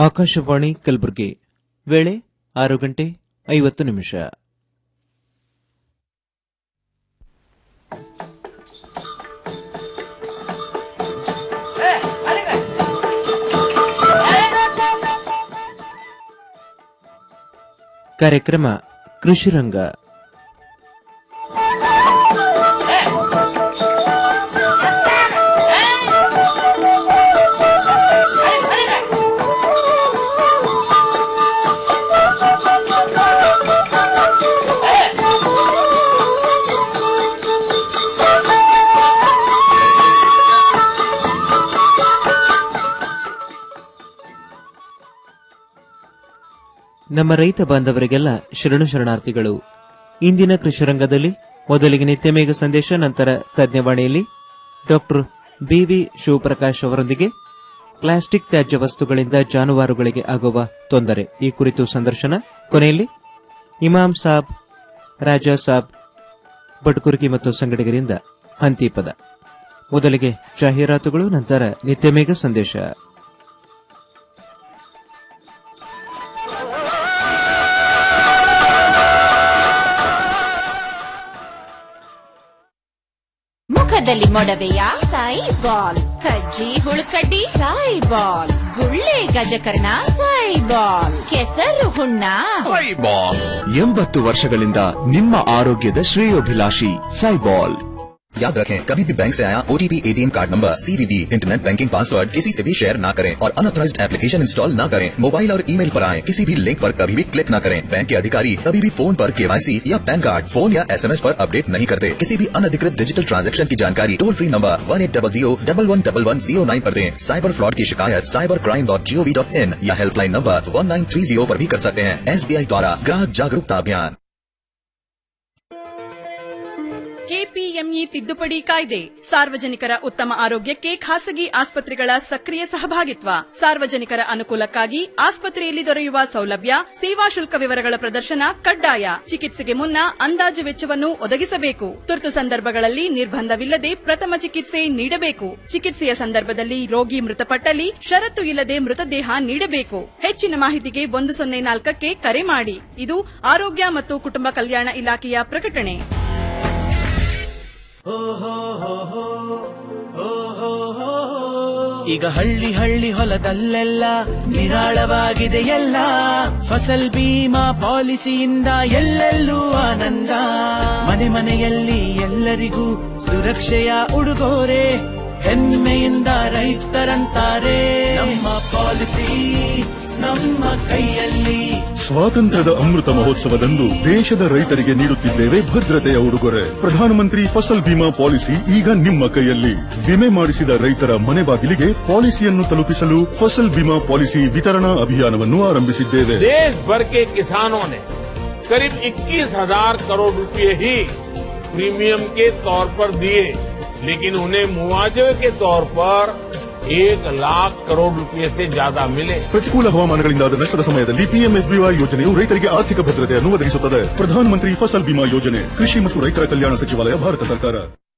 ಆಕಾಶವಾಣಿ ಕಲಬುರಗಿ ವೇಳೆ ಆರು ಗಂಟೆ ಐವತ್ತು ನಿಮಿಷ ಕಾರ್ಯಕ್ರಮ ಕೃಷಿರಂಗ ನಮ್ಮ ರೈತ ಬಾಂಧವರಿಗೆಲ್ಲ ಶರಣು ಶರಣಾರ್ಥಿಗಳು ಇಂದಿನ ಕೃಷಿರಂಗದಲ್ಲಿ ಮೊದಲಿಗೆ ನಿತ್ಯಮೇಘ ಸಂದೇಶ ನಂತರ ತಜ್ಞವಾಣಿಯಲ್ಲಿ ಡಾಕ್ಟರ್ ಬಿವಿ ಶಿವಪ್ರಕಾಶ್ ಅವರೊಂದಿಗೆ ಪ್ಲಾಸ್ಟಿಕ್ ತ್ಯಾಜ್ಯ ವಸ್ತುಗಳಿಂದ ಜಾನುವಾರುಗಳಿಗೆ ಆಗುವ ತೊಂದರೆ ಈ ಕುರಿತು ಸಂದರ್ಶನ ಕೊನೆಯಲ್ಲಿ ಇಮಾಮ್ ಸಾಬ್ ರಾಜಾ ಸಾಬ್ ಬಟ್ಕುರ್ಗಿ ಮತ್ತು ಸಂಗಡಿಗರಿಂದ ಹಂತಿಪದ ಮೊದಲಿಗೆ ಜಾಹೀರಾತುಗಳು ನಂತರ ನಿತ್ಯಮೇಘ ಸಂದೇಶ ಮುಖದಲ್ಲಿ ಮೊಡವೆಯ ಸಾಯಿ ಬಾಲ್ ಕಜ್ಜಿ ಹುಳುಕಡ್ಡಿ ಸಾಯಿ ಬಾಲ್ ಗುಳ್ಳೆ ಗಜಕರ್ಣ ಸಾಯಿ ಬಾಲ್ ಕೆಸರು ಹುಣ್ಣ ಸೈಬಾಲ್ ಎಂಬತ್ತು ವರ್ಷಗಳಿಂದ ನಿಮ್ಮ ಆರೋಗ್ಯದ ಶ್ರೇಯೋಭಿಲಾಷಿ ಸೈಬಾಲ್ याद रखें कभी भी बैंक से आया OTP ATM card number CVV internet banking password किसी से भी शेयर ना करें और अनऑथराइज्ड एप्लीकेशन इंस्टॉल ना करें मोबाइल और ईमेल पर आए किसी भी लिंक पर कभी भी क्लिक ना करें बैंक के अधिकारी कभी भी फोन पर केवाईसी या पैन कार्ड फोन या एसएमएस पर अपडेट नहीं करते किसी भी अनधिकृत डिजिटल ट्रांजैक्शन की जानकारी toll free number one eight double zero double one double one zero nine पर दें साइबर फ्रॉड की शिकायत cyber crime dot G O V dot in या helpline number one nine three zero पर भी कर सकते हैं एसबीआई द्वारा ग्राहक जागरूकता अभियान ಕೆಪಿಎಂಇ ತಿದ್ದುಪಡಿ ಕಾಯ್ದೆ ಸಾರ್ವಜನಿಕರ ಉತ್ತಮ ಆರೋಗ್ಯಕ್ಕೆ ಖಾಸಗಿ ಆಸ್ಪತ್ರೆಗಳ ಸಕ್ರಿಯ ಸಹಭಾಗಿತ್ವ ಸಾರ್ವಜನಿಕರ ಅನುಕೂಲಕ್ಕಾಗಿ ಆಸ್ಪತ್ರೆಯಲ್ಲಿ ದೊರೆಯುವ ಸೌಲಭ್ಯ ಸೇವಾ ಶುಲ್ಕ ವಿವರಗಳ ಪ್ರದರ್ಶನ ಕಡ್ಡಾಯ ಚಿಕಿತ್ಸೆಗೆ ಮುನ್ನ ಅಂದಾಜು ವೆಚ್ಚವನ್ನು ಒದಗಿಸಬೇಕು ತುರ್ತು ಸಂದರ್ಭಗಳಲ್ಲಿ ನಿರ್ಬಂಧವಿಲ್ಲದೆ ಪ್ರಥಮ ಚಿಕಿತ್ಸೆ ನೀಡಬೇಕು ಚಿಕಿತ್ಸೆಯ ಸಂದರ್ಭದಲ್ಲಿ ರೋಗಿ ಮೃತಪಟ್ಟಲ್ಲಿ ಷರತ್ತು ಇಲ್ಲದೆ ಮೃತದೇಹ ನೀಡಬೇಕು ಹೆಚ್ಚಿನ ಮಾಹಿತಿಗೆ ಒಂದು ಸೊನ್ನೆ ನಾಲ್ಕಕ್ಕೆ ಕರೆ ಮಾಡಿ ಇದು ಆರೋಗ್ಯ ಮತ್ತು ಕುಟುಂಬ ಕಲ್ಯಾಣ ಇಲಾಖೆಯ ಪ್ರಕಟಣೆ ಈಗ ಹಳ್ಳಿ ಹಳ್ಳಿ ಹೊಲದಲ್ಲೆಲ್ಲ ನಿರಾಳವಾಗಿದೆ ಎಲ್ಲ ಫಸಲ್ ಬೀಮಾ ಪಾಲಿಸಿಯಿಂದ ಎಲ್ಲೆಲ್ಲೂ ಆನಂದ ಮನೆ ಮನೆಯಲ್ಲಿ ಎಲ್ಲರಿಗೂ ಸುರಕ್ಷೆಯ ಉಡುಗೊರೆ ಹೆಮ್ಮೆಯಿಂದ ರೈತರಂತಾರೆ ನಮ್ಮ ಪಾಲಿಸಿ ನಮ್ಮ ಕೈಯಲ್ಲಿ ಸ್ವಾತಂತ್ರ್ಯದ ಅಮೃತ ಮಹೋತ್ಸವದಂದು ದೇಶದ ರೈತರಿಗೆ ನೀಡುತ್ತಿದ್ದೇವೆ ಭದ್ರತೆಯ ಉಡುಗೊರೆ ಪ್ರಧಾನಮಂತ್ರಿ ಫಸಲ್ ಬಿಮಾ ಪಾಲಿಸಿ ಈಗ ನಿಮ್ಮ ಕೈಯಲ್ಲಿ ವಿಮೆ ಮಾಡಿಸಿದ ರೈತರ ಮನೆ ಬಾಗಿಲಿಗೆ ಪಾಲಿಸಿಯನ್ನು ತಲುಪಿಸಲು ಫಸಲ್ ಬಿಮಾ ಪಾಲಿಸಿ ವಿತರಣಾ ಅಭಿಯಾನವನ್ನು ಆರಂಭಿಸಿದ್ದೇವೆ देश भर के किसानों ने करीब 21,000 करोड़ रुपए ही प्रीमियम के तौर पर दिए लेकिन उन्हें मुआवजे के तौर पर एक लाख करोड़ रुपए से ज्यादा मिले ಪ್ರತಿಕೂಲ ಹವಾಮಾನಗಳಿಂದಾದ ನಷ್ಟದ ಸಮಯದಲ್ಲಿ ಪಿಎಂಎಫ್ಬಿವೈ ಯೋಜನೆಯು ರೈತರಿಗೆ ಆರ್ಥಿಕ ಭದ್ರತೆಯನ್ನು ಒದಗಿಸುತ್ತದೆ ಪ್ರಧಾನಮಂತ್ರಿ ಫಸಲ್ ಬಿಮಾ ಯೋಜನೆ ಕೃಷಿ ಮತ್ತು ರೈತರ ಕಲ್ಯಾಣ ಸಚಿವಾಲಯ ಭಾರತ ಸರ್ಕಾರ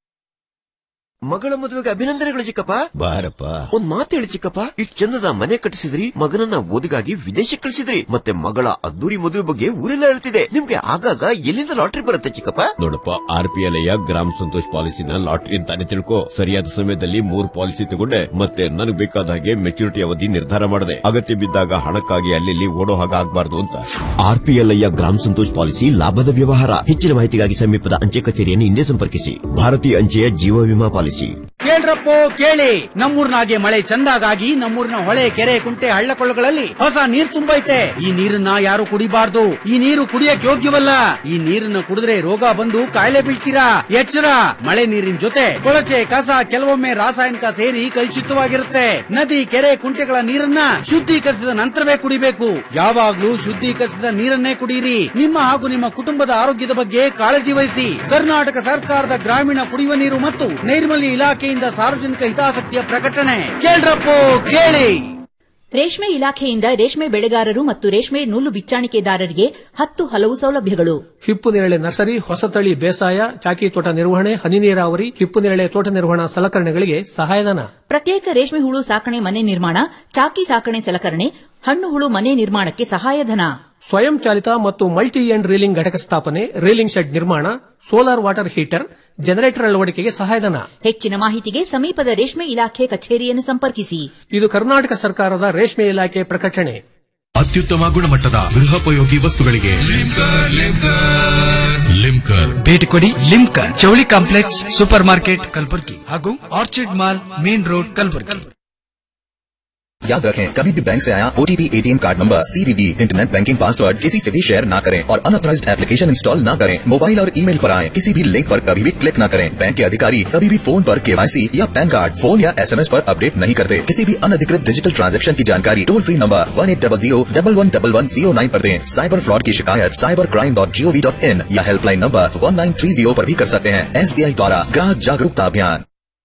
ಮಗಳ ಮದುವೆಗೆ ಅಭಿನಂದನೆಗಳು ಚಿಕ್ಕಪ್ಪ ಬಾರಪ್ಪ ಒಂದ್ ಮಾತು ಹೇಳಿ ಚಿಕ್ಕಪ್ಪ ಇಷ್ಟು ಚಂದದ ಮನೆ ಕಟ್ಟಿಸಿದ್ರಿ ಮಗನನ್ನ ಓದಿಗಾಗಿ ವಿದೇಶಕ್ಕೆ ಕಳಿಸಿದ್ರಿ ಮತ್ತೆ ಮಗಳ ಅದ್ದೂರಿ ಮದುವೆ ಬಗ್ಗೆ ಊರೆಲ್ಲ ಹೇಳ್ತಿದೆ ನಿಮ್ಗೆ ಆಗಾಗ ಎಲ್ಲಿಂದ ಲಾಟ್ರಿ ಬರುತ್ತೆ ಚಿಕ್ಕಪ್ಪ ನೋಡಪ್ಪ ಆರ್ ಪಿ ಎಲ್ ಗ್ರಾಮ ಸಂತೋಷ್ ಪಾಲಿಸಿನ ಲಾಟ್ರಿ ಅಂತಾನೆ ತಿಳ್ಕೊ ಸರಿಯಾದ ಸಮಯದಲ್ಲಿ ಮೂರ್ ಪಾಲಿಸಿ ತಗೊಂಡೆ ಮತ್ತೆ ನನಗೆ ಬೇಕಾದ ಹಾಗೆ ಮೆಚುರಿಟಿ ಅವಧಿ ನಿರ್ಧಾರ ಮಾಡಿದೆ ಅಗತ್ಯ ಬಿದ್ದಾಗ ಹಣಕ್ಕಾಗಿ ಅಲ್ಲಿ ಓಡೋ ಹಾಗೆ ಆಗ್ಬಾರ್ದು ಅಂತ ಆರ್ ಪಿ ಎಲ್ ಗ್ರಾಮ ಸಂತೋಷ್ ಪಾಲಿಸಿ ಲಾಭದ ವ್ಯವಹಾರ ಹೆಚ್ಚಿನ ಮಾಹಿತಿಗಾಗಿ ಸಮೀಪದ ಅಂಚೆ ಕಚೇರಿಯನ್ನು ಹಿಂದೆ ಸಂಪರ್ಕಿಸಿ ಭಾರತೀಯ ಅಂಚೆಯ ಜೀವ ವಿಮಾ ಪಾಲಿಸಿ ಕೇಳ್ರಪ್ಪೋ ಕೇಳಿ ನಮ್ಮೂರ್ನಾಗೆ ಮಳೆ ಚಂದಾಗಾಗಿ ನಮ್ಮೂರಿನ ಹೊಳೆ ಕೆರೆ ಕುಂಟೆ ಹಳ್ಳಕೊಳ್ಳಗಳಲ್ಲಿ ಹೊಸ ನೀರ್ ತುಂಬೈತೆ ಈ ನೀರನ್ನ ಯಾರು ಕುಡಿಬಾರ್ದು ಈ ನೀರು ಕುಡಿಯಕ್ ಯೋಗ್ಯವಲ್ಲ ಈ ನೀರನ್ನ ಕುಡಿದ್ರೆ ರೋಗ ಬಂದು ಕಾಯಿಲೆ ಬೀಳ್ತೀರಾ ಎಚ್ಚರ ಮಳೆ ನೀರಿನ ಜೊತೆ ಕೊಳಚೆ ಕಸ ಕೆಲವೊಮ್ಮೆ ರಾಸಾಯನಿಕ ಸೇರಿ ಕಲುಷಿತವಾಗಿರುತ್ತೆ ನದಿ ಕೆರೆ ಕುಂಟೆಗಳ ನೀರನ್ನ ಶುದ್ಧೀಕರಿಸಿದ ನಂತರವೇ ಕುಡಿಬೇಕು ಯಾವಾಗ್ಲೂ ಶುದ್ಧೀಕರಿಸಿದ ನೀರನ್ನೇ ಕುಡಿಯಿರಿ ನಿಮ್ಮ ಹಾಗೂ ನಿಮ್ಮ ಕುಟುಂಬದ ಆರೋಗ್ಯದ ಬಗ್ಗೆ ಕಾಳಜಿ ವಹಿಸಿ ಕರ್ನಾಟಕ ಸರ್ಕಾರದ ಗ್ರಾಮೀಣ ಕುಡಿಯುವ ನೀರು ಮತ್ತು ನೈರ್ಮಲ್ಯ ಇಲಾಖೆಯಿಂದ ಸಾರ್ವಜನಿಕ ಹಿತಾಸಕ್ತಿಯ ಪ್ರಕಟಣೆ ಕೇಳ್ರಪ್ಪೋ ಕೇಳಿ ರೇಷ್ಮೆ ಇಲಾಖೆಯಿಂದ ರೇಷ್ಮೆ ಬೆಳೆಗಾರರು ಮತ್ತು ರೇಷ್ಮೆ ನೂಲು ಬಿಚ್ಚಾಣಿಕೆದಾರರಿಗೆ ಹತ್ತು ಹಲವು ಸೌಲಭ್ಯಗಳು ಹಿಪ್ಪು ನೇರಳೆ ನರ್ಸರಿ ಹೊಸತಳಿ ಬೇಸಾಯ ಚಾಕಿ ತೋಟ ನಿರ್ವಹಣೆ ಹನಿ ನೀರಾವರಿ ಹಿಪ್ಪು ನೇರಳೆ ತೋಟ ನಿರ್ವಹಣಾ ಸಲಕರಣೆಗಳಿಗೆ ಸಹಾಯಧನ ಪ್ರತ್ಯೇಕ ರೇಷ್ಮೆ ಹುಳು ಸಾಕಣೆ ಮನೆ ನಿರ್ಮಾಣ ಚಾಕಿ ಸಾಕಣೆ ಸಲಕರಣೆ ಹಣ್ಣು ಹುಳು ಮನೆ ನಿರ್ಮಾಣಕ್ಕೆ ಸಹಾಯಧನ ಸ್ವಯಂ ಚಾಲಿತ ಮತ್ತು ಮಲ್ಟಿ ಎಂಡ್ ರೀಲಿಂಗ್ ಘಟಕ ಸ್ಥಾಪನೆ ರೀಲಿಂಗ್ ಶೆಡ್ ನಿರ್ಮಾಣ ಸೋಲಾರ್ ವಾಟರ್ ಹೀಟರ್ ಜನರೇಟರ್ ಅಳವಡಿಕೆಗೆ ಸಹಾಯಧನ ಹೆಚ್ಚಿನ ಮಾಹಿತಿಗೆ ಸಮೀಪದ ರೇಷ್ಮೆ ಇಲಾಖೆ ಕಚೇರಿಯನ್ನು ಸಂಪರ್ಕಿಸಿ ಇದು ಕರ್ನಾಟಕ ಸರ್ಕಾರದ ರೇಷ್ಮೆ ಇಲಾಖೆ ಪ್ರಕಟಣೆ ಅತ್ಯುತ್ತಮ ಗುಣಮಟ್ಟದ ಗೃಹೋಪಯೋಗಿ ವಸ್ತುಗಳಿಗೆ ಲಿಮ್ಕರ್ ಭೇಟಿ ಕೊಡಿ ಲಿಮ್ಕರ್ ಚೌಳಿ ಕಾಂಪ್ಲೆಕ್ಸ್ ಸೂಪರ್ ಮಾರ್ಕೆಟ್ ಕಲಬುರ್ಗಿ ಹಾಗೂ orchid mall main road Kalaburagi याद रखें कभी भी बैंक से आया OTP ATM card number CVV internet banking password किसी से भी शेयर ना करें और अनऑथराइज्ड एप्लीकेशन इंस्टॉल ना करें मोबाइल और ईमेल पर आए किसी भी लिंक पर कभी भी क्लिक ना करें बैंक के अधिकारी कभी भी फोन पर केवाईसी या पैन कार्ड फोन या एसएमएस पर अपडेट नहीं करते किसी भी अनधिकृत डिजिटल ट्रांजैक्शन की जानकारी toll free number one eight double zero double one double one zero nine पर दें साइबर फ्रॉड की शिकायत cyber crime dot G O V dot in या helpline number one nine three zero पर भी कर सकते हैं एसबीआई द्वारा ग्राहक जागरूकता अभियान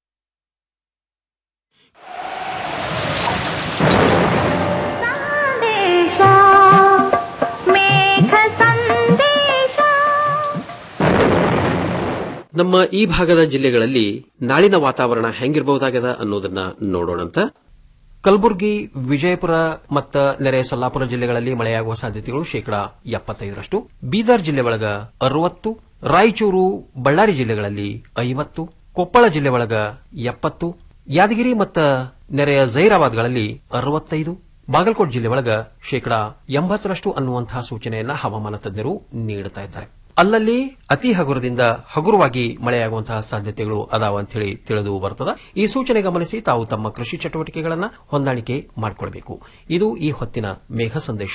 ನಮ್ಮ ಈ ಭಾಗದ ಜಿಲ್ಲೆಗಳಲ್ಲಿ ನಾಳಿನ ವಾತಾವರಣ ಹೆಂಗಿರಬಹುದಾಗದ ಅನ್ನೋದನ್ನ ನೋಡೋಣಂತ ಕಲಬುರಗಿ ವಿಜಯಪುರ ಮತ್ತು ನೆರೆ ಸೊಲ್ಲಾಪುರ ಜಿಲ್ಲೆಗಳಲ್ಲಿ ಮಳೆಯಾಗುವ ಸಾಧ್ಯತೆಗಳು ಶೇಕಡಾ ಎಪ್ಪತ್ತೈದರಷ್ಟು ಬೀದರ್ ಜಿಲ್ಲೆ ಒಳಗ ಅರವತ್ತು ರಾಯಚೂರು ಬಳ್ಳಾರಿ ಜಿಲ್ಲೆಗಳಲ್ಲಿ ಐವತ್ತು ಕೊಪ್ಪಳ ಜಿಲ್ಲೆ ಒಳಗ ಎಪ್ಪತ್ತು ಯಾದಗಿರಿ ಮತ್ತು ನೆರೆಯ ಜೈರಾಬಾದ್ಗಳಲ್ಲಿ ಅರವತ್ತೈದು ಬಾಗಲಕೋಟ್ ಜಿಲ್ಲೆ ಒಳಗ ಶೇಕಡಾ ಎಂಬತ್ತರಷ್ಟು ಅನ್ನುವಂತಹ ಸೂಚನೆಯನ್ನ ಹವಾಮಾನ ತಜ್ಞರು ನೀಡುತ್ತಾ ಇದ್ದಾರೆ ಅಲ್ಲಲ್ಲಿ ಅತಿ ಹಗುರದಿಂದ ಹಗುರವಾಗಿ ಮಳೆಯಾಗುವಂತಹ ಸಾಧ್ಯತೆಗಳು ಅದಾವ ಅಂತ ಹೇಳಿ ತಿಳಿದು ಬರುತ್ತದೆ ಈ ಸೂಚನೆ ಗಮನಿಸಿ ತಾವು ತಮ್ಮ ಕೃಷಿ ಚಟುವಟಿಕೆಗಳನ್ನು ಹೊಂದಾಣಿಕೆ ಮಾಡಿಕೊಳ್ಳಬೇಕು ಇದು ಈ ಹೊತ್ತಿನ ಮೇಘ ಸಂದೇಶ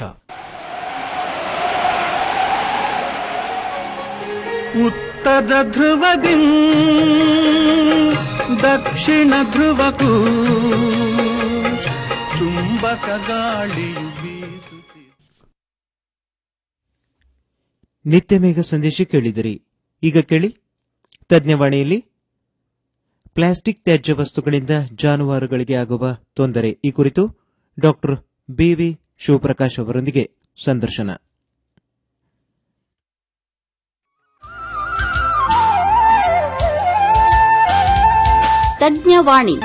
ಉತ್ತರ ಧ್ರುವದಿ ದಕ್ಷಿಣ ಧ್ರುವಕ್ಕೂ ಚುಂಬಕ ಗಾಳಿಯು ಬೀಸುತ್ತಿದೆ ನಿತ್ಯ ಮೇಘ ಸಂದೇಶ ಕೇಳಿದಿರಿ ಈಗ ಕೇಳಿ ತಜ್ಞವಾಣಿಯಲ್ಲಿ ಪ್ಲಾಸ್ಟಿಕ್ ತ್ಯಾಜ್ಯ ವಸ್ತುಗಳಿಂದ ಜಾನುವಾರುಗಳಿಗೆ ಆಗುವ ತೊಂದರೆ ಈ ಕುರಿತು ಡಾಕ್ಟರ್ ಬಿವಿ ಶಿವಪ್ರಕಾಶ್ ಅವರೊಂದಿಗೆ ಸಂದರ್ಶನ ತಜ್ಞವಾಣಿ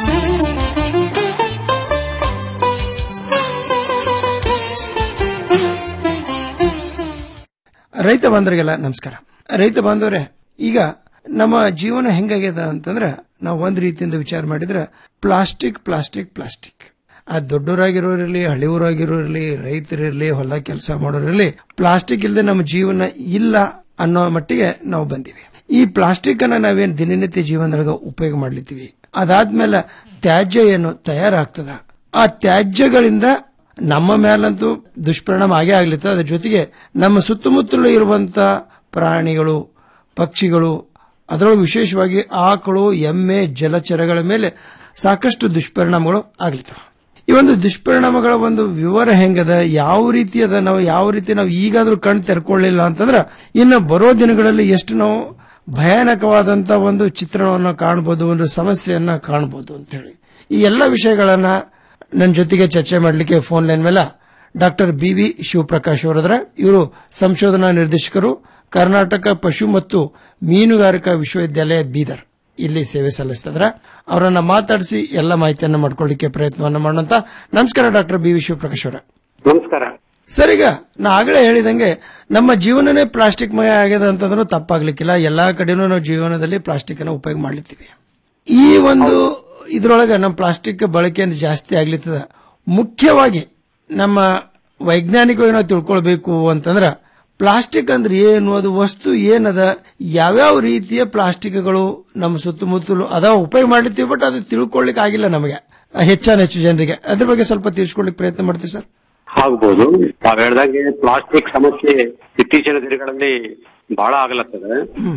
ರೈತ ಬಾಂಧವರಿಗೆಲ್ಲ ನಮಸ್ಕಾರ ರೈತ ಬಾಂಧವರೇ ಈಗ ನಮ್ಮ ಜೀವನ ಹೆಂಗಾಗ್ಯದ ಅಂತಂದ್ರೆ ನಾವು ಒಂದ್ ರೀತಿಯಿಂದ ವಿಚಾರ ಮಾಡಿದ್ರೆ ಪ್ಲಾಸ್ಟಿಕ್ ಪ್ಲಾಸ್ಟಿಕ್ ಪ್ಲಾಸ್ಟಿಕ್ ಆ ದೊಡ್ಡವರಾಗಿರೋರಿರ್ಲಿ ಹಳ್ಳಿಯವರಾಗಿರೋರ್ಲಿ ರೈತರಿರ್ಲಿ ಹೊಲ ಕೆಲಸ ಮಾಡೋರಿರ್ಲಿ ಪ್ಲಾಸ್ಟಿಕ್ ಇಲ್ಲದೆ ನಮ್ಮ ಜೀವನ ಇಲ್ಲ ಅನ್ನೋ ಮಟ್ಟಿಗೆ ನಾವು ಬಂದಿವಿ ಈ ಪ್ಲಾಸ್ಟಿಕ್ ಅನ್ನ ನಾವೇನ್ ದಿನನಿತ್ಯ ಜೀವನದೊಳಗೆ ಉಪಯೋಗ ಮಾಡ್ಲಿತ್ತೀವಿ ಅದಾದ್ಮೇಲೆ ತ್ಯಾಜ್ಯ ಏನು ತಯಾರಾಗ್ತದ ಆ ತ್ಯಾಜ್ಯಗಳಿಂದ ನಮ್ಮ ಮೇಲಂತೂ ದುಷ್ಪರಿಣಾಮ ಆಗೇ ಆಗ್ಲಿತ್ತ ಅದ್ರ ಜೊತೆಗೆ ನಮ್ಮ ಸುತ್ತಮುತ್ತಲು ಇರುವಂತ ಪ್ರಾಣಿಗಳು ಪಕ್ಷಿಗಳು ಅದರೊಳಗೆ ವಿಶೇಷವಾಗಿ ಆಕಳು ಎಮ್ಮೆ ಜಲಚರಗಳ ಮೇಲೆ ಸಾಕಷ್ಟು ದುಷ್ಪರಿಣಾಮಗಳು ಆಗ್ಲಿತ್ತವ ಈ ಒಂದು ದುಷ್ಪರಿಣಾಮಗಳ ಒಂದು ವಿವರ ಹೆಂಗದ ಯಾವ ರೀತಿ ಅದ ನಾವು ಯಾವ ರೀತಿ ನಾವು ಈಗಾದ್ರೂ ಕಣ್ ತೆರ್ಕೊಳ್ಳಿಲ್ಲ ಅಂತಂದ್ರೆ ಇನ್ನು ಬರೋ ದಿನಗಳಲ್ಲಿ ಎಷ್ಟು ನಾವು ಭಯಾನಕವಾದಂತ ಒಂದು ಚಿತ್ರಣವನ್ನು ಕಾಣಬಹುದು ಒಂದು ಸಮಸ್ಯೆಯನ್ನ ಕಾಣಬಹುದು ಅಂತ ಹೇಳಿ ಈ ಎಲ್ಲ ವಿಷಯಗಳನ್ನ ನನ್ನ ಜೊತೆಗೆ ಚರ್ಚೆ ಮಾಡಲಿಕ್ಕೆ ಫೋನ್ ಲೈನ್ ಮೇಲೆ ಡಾಕ್ಟರ್ ಬಿ ವಿ ಶಿವಪ್ರಕಾಶ್ ಅವರದ್ರ ಇವರು ಸಂಶೋಧನಾ ನಿರ್ದೇಶಕರು ಕರ್ನಾಟಕ ಪಶು ಮತ್ತು ಮೀನುಗಾರಿಕಾ ವಿಶ್ವವಿದ್ಯಾಲಯ ಬೀದರ್ ಇಲ್ಲಿ ಸೇವೆ ಸಲ್ಲಿಸ್ತಿದ್ರ ಅವರನ್ನ ಮಾತಾಡಿಸಿ ಎಲ್ಲ ಮಾಹಿತಿಯನ್ನ ಮಾಡ್ಕೊಳ್ಳಿಕ್ಕೆ ಪ್ರಯತ್ನವನ್ನ ಮಾಡೋಂತ ನಮಸ್ಕಾರ ಡಾಕ್ಟರ್ ಬಿ ವಿ ಶಿವಪ್ರಕಾಶ್ ಅವರ ನಮಸ್ಕಾರ ಸರ್ ಈಗ ನಾ ಆಗಲೇ ಹೇಳಿದಂಗೆ ನಮ್ಮ ಜೀವನನೇ ಪ್ಲಾಸ್ಟಿಕ್ ಮಯ ಆಗ್ಯದ ಅಂತಂದ್ರೂ ತಪ್ಪಾಗ್ಲಿಕ್ಕಿಲ್ಲ ಎಲ್ಲಾ ಕಡೆನೂ ನಾವು ಜೀವನದಲ್ಲಿ ಪ್ಲಾಸ್ಟಿಕ್ ಅನ್ನ ಉಪಯೋಗ ಮಾಡ್ಲಿತ್ತೀವಿ ಈ ಒಂದು ಇದ್ರೊಳಗೆ ನಮ್ಮ ಪ್ಲಾಸ್ಟಿಕ್ ಬಳಕೆಯನ್ನು ಜಾಸ್ತಿ ಆಗ್ಲಿತ್ತದ ಮುಖ್ಯವಾಗಿ ನಮ್ಮ ವೈಜ್ಞಾನಿಕವಾಗಿ ನಾವು ತಿಳ್ಕೊಳ್ಬೇಕು ಅಂತಂದ್ರ ಪ್ಲಾಸ್ಟಿಕ್ ಅಂದ್ರೆ ಏನು ಅದು ವಸ್ತು ಏನದ ಯಾವ್ಯಾವ ರೀತಿಯ ಪ್ಲಾಸ್ಟಿಕ್ಗಳು ನಮ್ಮ ಸುತ್ತಮುತ್ತಲು ಅದಾವ ಉಪಯೋಗ ಮಾಡ್ಲಿತ್ತೀವಿ ಬಟ್ ಅದು ತಿಳ್ಕೊಳ್ಳಿಕ್ ಆಗಿಲ್ಲ ನಮಗೆ ಹೆಚ್ಚಾನ ಹೆಚ್ಚು ಜನರಿಗೆ ಅದ್ರ ಬಗ್ಗೆ ಸ್ವಲ್ಪ ತಿಳಿಸ್ಕೊಳ್ಳಿಕ್ ಪ್ರಯತ್ನ ಮಾಡ್ತೀವಿ ಸರ್ ಆಗ್ಬೋದು ತಾವ್ ಹೇಳ್ದಂಗೆ ಪ್ಲಾಸ್ಟಿಕ್ ಸಮಸ್ಯೆ ಇತ್ತೀಚಿನ ದಿನಗಳಲ್ಲಿ ಬಹಳ ಆಗಲತ್ತದೆ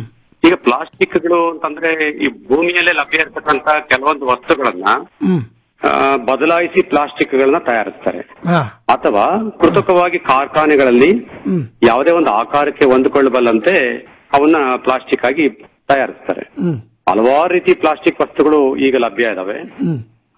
ಈಗ ಪ್ಲಾಸ್ಟಿಕ್ಗಳು ಅಂತಂದ್ರೆ ಈ ಭೂಮಿಯಲ್ಲೇ ಲಭ್ಯ ಇರತಕ್ಕಂತ ಕೆಲವೊಂದು ವಸ್ತುಗಳನ್ನ ಹ್ಮ್ ಆ, ಬದಲಾಯಿಸಿ ಪ್ಲಾಸ್ಟಿಕ್ಗಳನ್ನ ತಯಾರಿಸ್ತಾರೆ ಹಾ ಅಥವಾ ಕೃತಕವಾಗಿ ಕಾರ್ಖಾನೆಗಳಲ್ಲಿ ಹ್ಮ್ ಯಾವುದೇ ಒಂದು ಆಕಾರಕ್ಕೆ ಹೊಂದಿಕೊಳ್ಳಬಲ್ಲಂತೆ ಅವನ್ನ ಪ್ಲಾಸ್ಟಿಕ್ ಆಗಿ ತಯಾರಿಸ್ತಾರೆ ಹ್ಮ್ ಹಲವಾರು ರೀತಿ ಪ್ಲಾಸ್ಟಿಕ್ ವಸ್ತುಗಳು ಈಗ ಲಭ್ಯ ಇದಾವೆ ಹ್ಮ್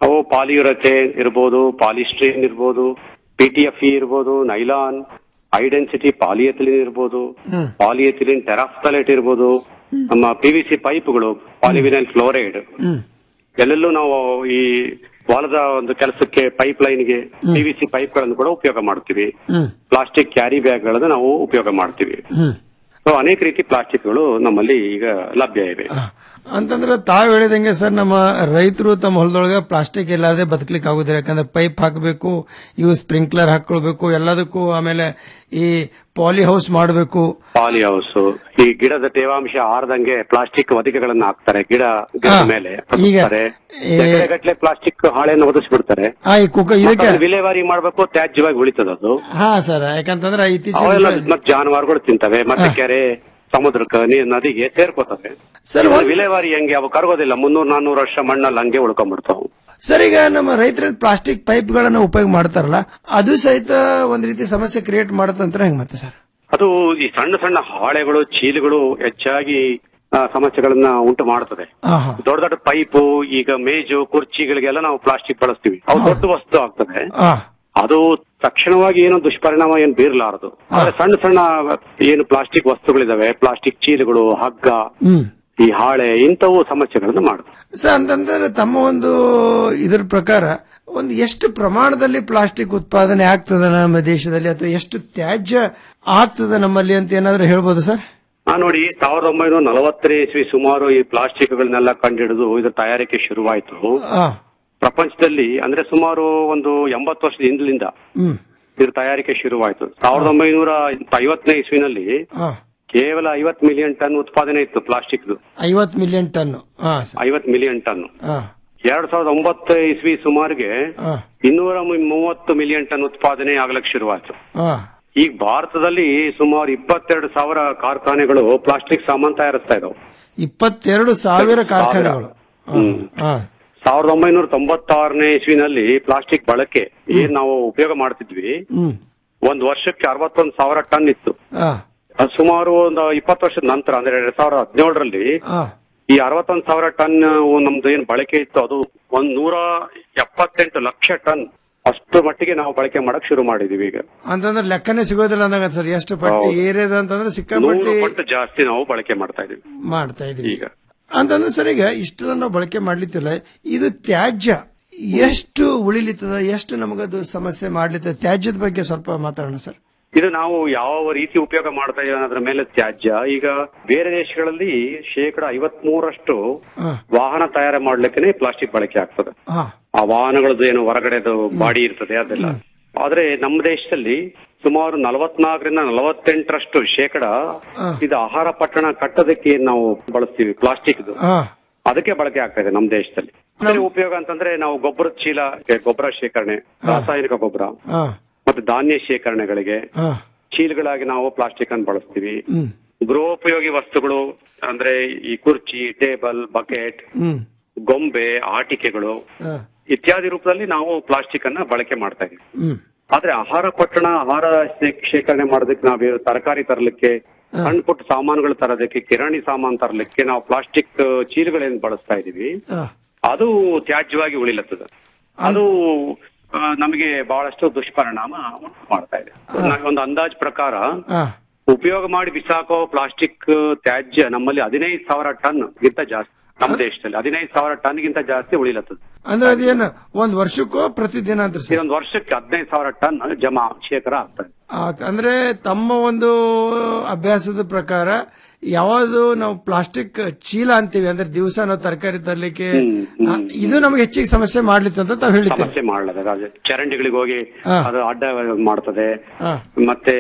ಅವು ಪಾಲಿಯುರಥೇನ್ ಇರ್ಬೋದು ಪಾಲಿಸ್ಟ್ರೀನ್ ಇರ್ಬೋದು ಪಿಟಿಎಫ್ ಇರ್ಬೋದು ನೈಲಾನ್ ಹೈ ಡೆನ್ಸಿಟಿ ಪಾಲಿಎಥಿಲಿನ್ ಇರ್ಬೋದು ಹ್ಮ್. ಪಾಲಿಎಥಿಲಿನ್ ಟೆರಾಫ್ತಲೇಟ್ ಇರ್ಬೋದು ನಮ್ಮ ಪಿವಿಸಿ ಪೈಪ್ಗಳು ಪಾಲಿವಿನೈಲ್ ಫ್ಲೋರೈಡ್ ಹ್ಮ್ ಎಲ್ಲೆಲ್ಲೂ ನಾವು ಈ ಹೊಲದ ಒಂದು ಕೆಲಸಕ್ಕೆ ಪೈಪ್ ಲೈನ್ಗೆ ಪಿವಿಸಿ ಪೈಪ್ಗಳನ್ನು ಕೂಡ ಉಪಯೋಗ ಮಾಡ್ತೀವಿ ಹ್ಮ್ ಪ್ಲಾಸ್ಟಿಕ್ ಕ್ಯಾರಿ ಬ್ಯಾಗ್ಗಳನ್ನು ನಾವು ಉಪಯೋಗ ಮಾಡ್ತೀವಿ ಹ್ಮ್ ಸೊ ಅನೇಕ ರೀತಿ ಪ್ಲಾಸ್ಟಿಕ್ಗಳು ನಮ್ಮಲ್ಲಿ ಈಗ ಲಭ್ಯ ಇವೆ ಅಂತಂದ್ರೆ ತಾವ್ ಹೇಳಿದಂಗೆ ಸರ್ ನಮ್ಮ ರೈತರು ತಮ್ಮ ಹೊಲದೊಳಗೆ ಪ್ಲಾಸ್ಟಿಕ್ ಇಲ್ಲದೆ ಬದುಕಲಿಕ್ಕೆ ಆಗುದಿಲ್ಲ ಯಾಕಂದ್ರೆ ಪೈಪ್ ಹಾಕಬೇಕು ಇವು ಸ್ಪ್ರಿಂಕ್ಲರ್ ಹಾಕೊಳ್ಬೇಕು ಎಲ್ಲದಕ್ಕೂ ಆಮೇಲೆ ಈ ಪಾಲಿ ಹೌಸ್ ಮಾಡಬೇಕು ಪಾಲಿ ಹೌಸ್ ಈ ಗಿಡದ ತೇವಾಂಶ ಆರದಂಗೆ ಪ್ಲಾಸ್ಟಿಕ್ ಹೊದಿಕೆಗಳನ್ನ ಹಾಕ್ತಾರೆ ಗಿಡ ಗಿಡದ ಮೇಲೆ ಹೊದಿಸ್ತಾರೆ ಗಟ್ಟಲೆ ಪ್ಲಾಸ್ಟಿಕ್ ಹಾಳೆಯನ್ನು ಒದಿಸ್ಬಿಡ್ತಾರೆ ಆ ಈ ಕುಕ್ಕ ಇದಕ್ಕೆ ಅದನ್ನ ವಿಲೇವಾರಿ ಮಾಡ್ಬೇಕು ತ್ಯಾಜ್ಯವಾಗಿ ಉಳಿತದ ಅದು ಹಾ ಸರ್ ಯಾಕಂತಂದ್ರೆ ಅವೆಲ್ಲ ಇತ್ತೀಚೆಗೆ ಮತ್ತೆ ಜಾನುವಾರುಗಳು ತಿಂತವೆ ಮತ್ತೆ ಕೆರೆ ಸಮುದ್ರಕ್ಕೆ ನೀ- ನದಿಗೆ ಸೇರ್ಕೋತವೆ ಸರ್, ಇವಾಗ ಒಂದ್- ವಿಲೇವಾರಿ ಹಂಗೆ ಅವು ಕರಗೋದಿಲ್ಲ ಮುನ್ನೂರ್ ನಾನ್ನೂರು ವರ್ಷ ಮಣ್ಣಲ್ಲಿ ಹಂಗೆ ಉಳ್ಕೊಂಡ್ಬಿಡ್ತಾವ ಸರ್ ಈಗ ನಮ್ಮ ರೈತರಲ್ಲಿ ಪ್ಲಾಸ್ಟಿಕ್ ಪೈಪ್ ಗಳನ್ನ ಉಪಯೋಗ ಮಾಡ್ತಾರಲ್ಲ ಅದು ಸಹಿತ ಒಂದ್ ರೀತಿ ಸಮಸ್ಯೆ ಕ್ರಿಯೇಟ್ ಮಾಡತ್ತಂದ್ರೆ ಹೆಂಗ್ ಮತ್ತೆ ಸರ್ ಅದು ಈ ಸಣ್ಣ ಸಣ್ಣ ಹಾಳೆಗಳು ಚೀಲಗಳು ಹೆಚ್ಚಾಗಿ ಆ, ಸಮಸ್ಯೆಗಳನ್ನ ಉಂಟು ಮಾಡ್ತದೆ ಆಹಾ. ದೊಡ್ಡ ದೊಡ್ಡ ಪೈಪು ಈಗ ಮೇಜು ಕುರ್ಚಿಗಳಿಗೆಲ್ಲ ನಾವು ಪ್ಲಾಸ್ಟಿಕ್ ಬಳಸ್ತೀವಿ ಅವು ದೊಡ್ಡ ವಸ್ತು ಆಗ್ತದೆ ಆ, ಅದು ತಕ್ಷಣವಾಗಿ ಏನೋ ದುಷ್ಪರಿಣಾಮ ಏನು ಬೀರ್ಲಾರದು ಆದ್ರೆ ಸಣ್ಣ ಸಣ್ಣ ಏನು ಪ್ಲಾಸ್ಟಿಕ್ ವಸ್ತುಗಳಿದಾವೆ ಪ್ಲಾಸ್ಟಿಕ್ ಚೀಲಗಳು ಹಗ್ಗ ಹ್ಮ್ ಈ ಹಾಳೆ ಇಂಥವು ಸಮಸ್ಯೆಗಳನ್ನು ಮಾಡುತ್ತೆ ಸರ್ ಅಂತಂದ್ರೆ ತಮ್ಮ ಒಂದು ಇದ್ರ ಪ್ರಕಾರ ಒಂದು ಎಷ್ಟು ಪ್ರಮಾಣದಲ್ಲಿ ಪ್ಲಾಸ್ಟಿಕ್ ಉತ್ಪಾದನೆ ಆಗ್ತದೆ ನಮ್ಮ ದೇಶದಲ್ಲಿ ಅಥವಾ ಎಷ್ಟು ತ್ಯಾಜ್ಯ ಆಗ್ತದೆ ನಮ್ಮಲ್ಲಿ ಅಂತ ಏನಾದ್ರೂ ಹೇಳ್ಬೋದು ಸರ್ ನಾ ನೋಡಿ ಸಾವಿರದ ಒಂಬೈನೂರ ನಲವತ್ತನೇ ಇಸ್ವಿ ಸುಮಾರು ಈ ಪ್ಲಾಸ್ಟಿಕ್ಗಳನ್ನೆಲ್ಲ ಕಂಡುಹಿಡಿದು ಇದ್ರ ತಯಾರಿಕೆ ಶುರುವಾಯಿತು ಆ, ಪ್ರಪಂಚದಲ್ಲಿ ಅಂದ್ರೆ ಸುಮಾರು ಒಂದು ಎಂಬತ್ತು ವರ್ಷದ ಹಿಂದಿನಿಂದ ಹ್ಮ್ ಇದ್ರ ತಯಾರಿಕೆ ಶುರುವಾಯಿತು ಸಾವಿರದ ಒಂಬೈನೂರ ಐವತ್ತನೇ ಇಸ್ವಿನಲ್ಲಿ ಆ, ಕೇವಲ ಐವತ್ ಮಿಲಿಯನ್ ಟನ್ ಉತ್ಪಾದನೆ ಇತ್ತು ಪ್ಲಾಸ್ಟಿಕ್ ಐವತ್ ಮಿಲಿಯನ್ ಟನ್ ಹಾ ಸರ್ ಐವತ್ ಮಿಲಿಯನ್ ಟನ್ ಆ, ಎರಡ್ ಸಾವಿರದ ಒಂಬತ್ತು ಇಸ್ವಿ ಸುಮಾರಿಗೆ ಆ, ಇನ್ನೂರ ಮೂವತ್ತು ಮಿಲಿಯನ್ ಟನ್ ಉತ್ಪಾದನೆ ಆಗ್ಲಿಕ್ಕೆ ಶುರುವಾಯ್ತು ಆ, ಈಗ ಭಾರತದಲ್ಲಿ ಸುಮಾರು ಇಪ್ಪತ್ತೆರಡು ಸಾವಿರ ಕಾರ್ಖಾನೆಗಳು ಪ್ಲಾಸ್ಟಿಕ್ ಸಾಮಾನು ತಯಾರಿಸ್ತಾ ಇದಾವೆ ಇಪ್ಪತ್ತೆರಡು ಸಾವಿರ ಕಾರ್ಖಾನೆಗಳು ಆ, ಹ್ಮ್. ಆ, ಸಾವಿರದ ಒಂಬೈನೂರ ತೊಂಬತ್ತಾರನೇ ಇಸ್ವಿನಲ್ಲಿ ಪ್ಲಾಸ್ಟಿಕ್ ಬಳಕೆ ಏನ್ ನಾವು ಉಪಯೋಗ ಮಾಡ್ತಿದ್ವಿ ಹ್ಮ್ ಒಂದ್ ವರ್ಷಕ್ಕೆ ಅರವತ್ತೊಂದು ಸಾವಿರ ಟನ್ ಇತ್ತು ಆ, ಅದು ಸುಮಾರು ಒಂದು ಇಪ್ಪತ್ತು ವರ್ಷದ ನಂತರ ಅಂದ್ರೆ ಎರಡ್ ಸಾವಿರದ ಹದಿನೇಳರಲ್ಲಿ ಆ, ಈ ಅರವತ್ತೊಂದು ಸಾವಿರ ಟನ್ ನಮ್ದು ಏನ್ ಬಳಕೆ ಇತ್ತು ಅದು ಒಂದ್ ನೂರ ಎಪ್ಪತ್ತೆಂಟು ಲಕ್ಷ ಟನ್ ಅಷ್ಟು ಮಟ್ಟಿಗೆ ನಾವು ಬಳಕೆ ಮಾಡಕ್ ಶುರು ಮಾಡಿದೀವಿ ಈಗ ಅಂತಂದ್ರೆ ಲೆಕ್ಕನೇ ಸಿಗೋದಿಲ್ಲ ಅಂದಾಗ ಸರ್ ಎಷ್ಟು ಪಟ್ಟಿ ಹೌದು. ಏರಿಯಾದ ಅಂತಂದ್ರೆ ನೂರು ಸಿಕ್ಕಾಪಟ್ಟಿ ಪಟ್ಟು ಜಾಸ್ತಿ ನಾವು ಬಳಕೆ ಮಾಡ್ತಾ ಇದೀವಿ ಮಾಡ್ತಾ ಇದೀವಿ ಅಂತಂದ್ರೆ ಸರ್ ಈಗ ಇಷ್ಟೆಲ್ಲ ನಾವು ಬಳಕೆ ಮಾಡ್ಲಿತ್ತಿಲ್ಲ ಇದು ತ್ಯಾಜ್ಯ ಎಷ್ಟು ಉಳಿಲಿತ್ತದ ಎಷ್ಟು ನಮಗದು ಸಮಸ್ಯೆ ಮಾಡ್ಲಿತ್ತದ ತ್ಯಾಜ್ಯದ ಬಗ್ಗೆ ಸ್ವಲ್ಪ ಮಾತಾಡೋಣ ಸರ್ ಇದು ನಾವು ಯಾವ ರೀತಿ ಉಪಯೋಗ ಮಾಡ್ತಾ ಇದೀವಿ ಅನ್ನೋದ್ರ ಮೇಲೆ ತ್ಯಾಜ್ಯ ಈಗ ಬೇರೆ ದೇಶಗಳಲ್ಲಿ ಶೇಕಡ ಐವತ್ ಮೂರಷ್ಟು ಹಾ. ವಾಹನ ತಯಾರು ಮಾಡ್ಲಿಕ್ಕೆ ಪ್ಲಾಸ್ಟಿಕ್ ಬಳಕೆ ಆಗ್ತದೆ ಹಾ ಆ ವಾಹನಗಳದ್ದು ಏನು ಹೊರಗಡೆದು ಬಾಡಿ ಇರ್ತದೆ ಅದೆಲ್ಲ ಆದ್ರೆ ನಮ್ಮ ದೇಶದಲ್ಲಿ ಸುಮಾರು ನಲವತ್ನಾಲ್ಕರಿಂದ ನಲವತ್ತೆಂಟರಷ್ಟು ಶೇಕಡ ಇದು ಆಹಾರ ಪಟ್ಟಣ ಕಟ್ಟೋದಕ್ಕೆ ಏನ್ ನಾವು ಬಳಸ್ತೀವಿ ಪ್ಲಾಸ್ಟಿಕ್ ಹಾ ಅದಕ್ಕೆ ಬಳಕೆ ಆಗ್ತಾ ಇದೆ ನಮ್ಮ ದೇಶದಲ್ಲಿ ಅದರ ಉಪಯೋಗ ಅಂತಂದ್ರೆ ನಾವು ಗೊಬ್ಬರದ ಚೀಲ ಗೊಬ್ಬರ ಶೇಖರಣೆ ರಾಸಾಯನಿಕ ಗೊಬ್ಬರ ಹಾ ಮತ್ತೆ ಧಾನ್ಯ ಶೇಖರಣೆಗಳಿಗೆ ಹಾ ಚೀಲಗಳಾಗಿ ನಾವು ಪ್ಲಾಸ್ಟಿಕ್ ಅನ್ನು ಬಳಸ್ತೀವಿ ಹ್ಮ್ ಗೃಹೋಪಯೋಗಿ ವಸ್ತುಗಳು ಅಂದ್ರೆ ಈ ಕುರ್ಚಿ ಟೇಬಲ್ ಬಕೆಟ್ ಹ್ಮ್ ಗೊಂಬೆ ಆಟಿಕೆಗಳು ಹಾ ಇತ್ಯಾದಿ ರೂಪದಲ್ಲಿ ನಾವು ಪ್ಲಾಸ್ಟಿಕ್ ಅನ್ನ ಬಳಕೆ ಮಾಡ್ತಾ ಇದೀವಿ ಹ್ಮ್ ಆದ್ರೆ ಆಹಾರ ಪಟ್ಟಣ ಆಹಾರ ಶೇ- ಶೇಖರಣೆ ಮಾಡೋದಕ್ಕೆ ನಾವು ತರಕಾರಿ ತರಲಿಕ್ಕೆ ಸಣ್ಣ ಪುಟ್ಟ ಸಾಮಾನುಗಳು ತರೋದಕ್ಕೆ ಕಿರಾಣಿ ಸಾಮಾನು ತರಲಿಕ್ಕೆ ನಾವು ಪ್ಲಾಸ್ಟಿಕ್ ಚೀಲಗಳೇನು ಬಳಸ್ತಾ ಇದೀವಿ ಹಾ ಅದು ತ್ಯಾಜ್ಯವಾಗಿ ಉಳಿಲತ್ತದ ಅದು ಆ, ನಮಗೆ ಬಹಳಷ್ಟು ದುಷ್ಪರಿಣಾಮ ಉಂಟು ಮಾಡ್ತಾ ಇದೆ ನಾವ್ ಒಂದು ಅಂದಾಜ್ ಪ್ರಕಾರ ಹಾ ಉಪಯೋಗ ಮಾಡಿ ಬಿಸಾಕೋ ಪ್ಲಾಸ್ಟಿಕ್ ತ್ಯಾಜ್ಯ ನಮ್ಮಲ್ಲಿ ಹದಿನೈದು ಸಾವಿರ ಟನ್ ಗಿಂತ ಜಾಸ್ತಿ ನಮ್ಮ ದೇಶದಲ್ಲಿ ಹದಿನೈದು ಸಾವಿರ ಟನ್ ಗಿಂತ ಜಾಸ್ತಿ ಉಳಿಲತ್ತದ ಅಂದ್ರೆ ಅದೇನು ಒಂದ್ ವರ್ಷಕ್ಕೋ ಪ್ರತಿದಿನ ಅಂತ ಸರ್ ಇದೊಂದು ವರ್ಷಕ್ಕೆ ಹದಿನೈದು ಸಾವಿರ ಟನ್ ಜಮಾ ಶೇಖರ ಆಗ್ತದೆ ಆ, ಅಂದ್ರೆ ತಮ್ಮ ಒಂದು ಅಭ್ಯಾಸದ ಪ್ರಕಾರ ಯಾವುದು ನಾವು ಪ್ಲಾಸ್ಟಿಕ್ ಚೀಲ ಅಂತೀವಿ ಅಂದ್ರೆ ದಿವಸ ನಾವು ತರಕಾರಿ ತರ್ಲಿಕ್ಕೆ ಆ, ಇದು ನಮಗೆ ಹೆಚ್ಚಿಗೆ ಸಮಸ್ಯೆ ಮಾಡ್ಲಿತ್ತು ಅಂತ ತಾವ್ ಹೇಳಿದ್ದೇವೆ ಸಮಸ್ಯೆ ಮಾಡಲದ ಚರಂಡಿಗಳಿಗೆ ಹೋಗಿ ಹಾ. ಅದು ಅಡ್ಡ ಮಾಡ್ತದೆ ಹಾ. ಮತ್ತೆ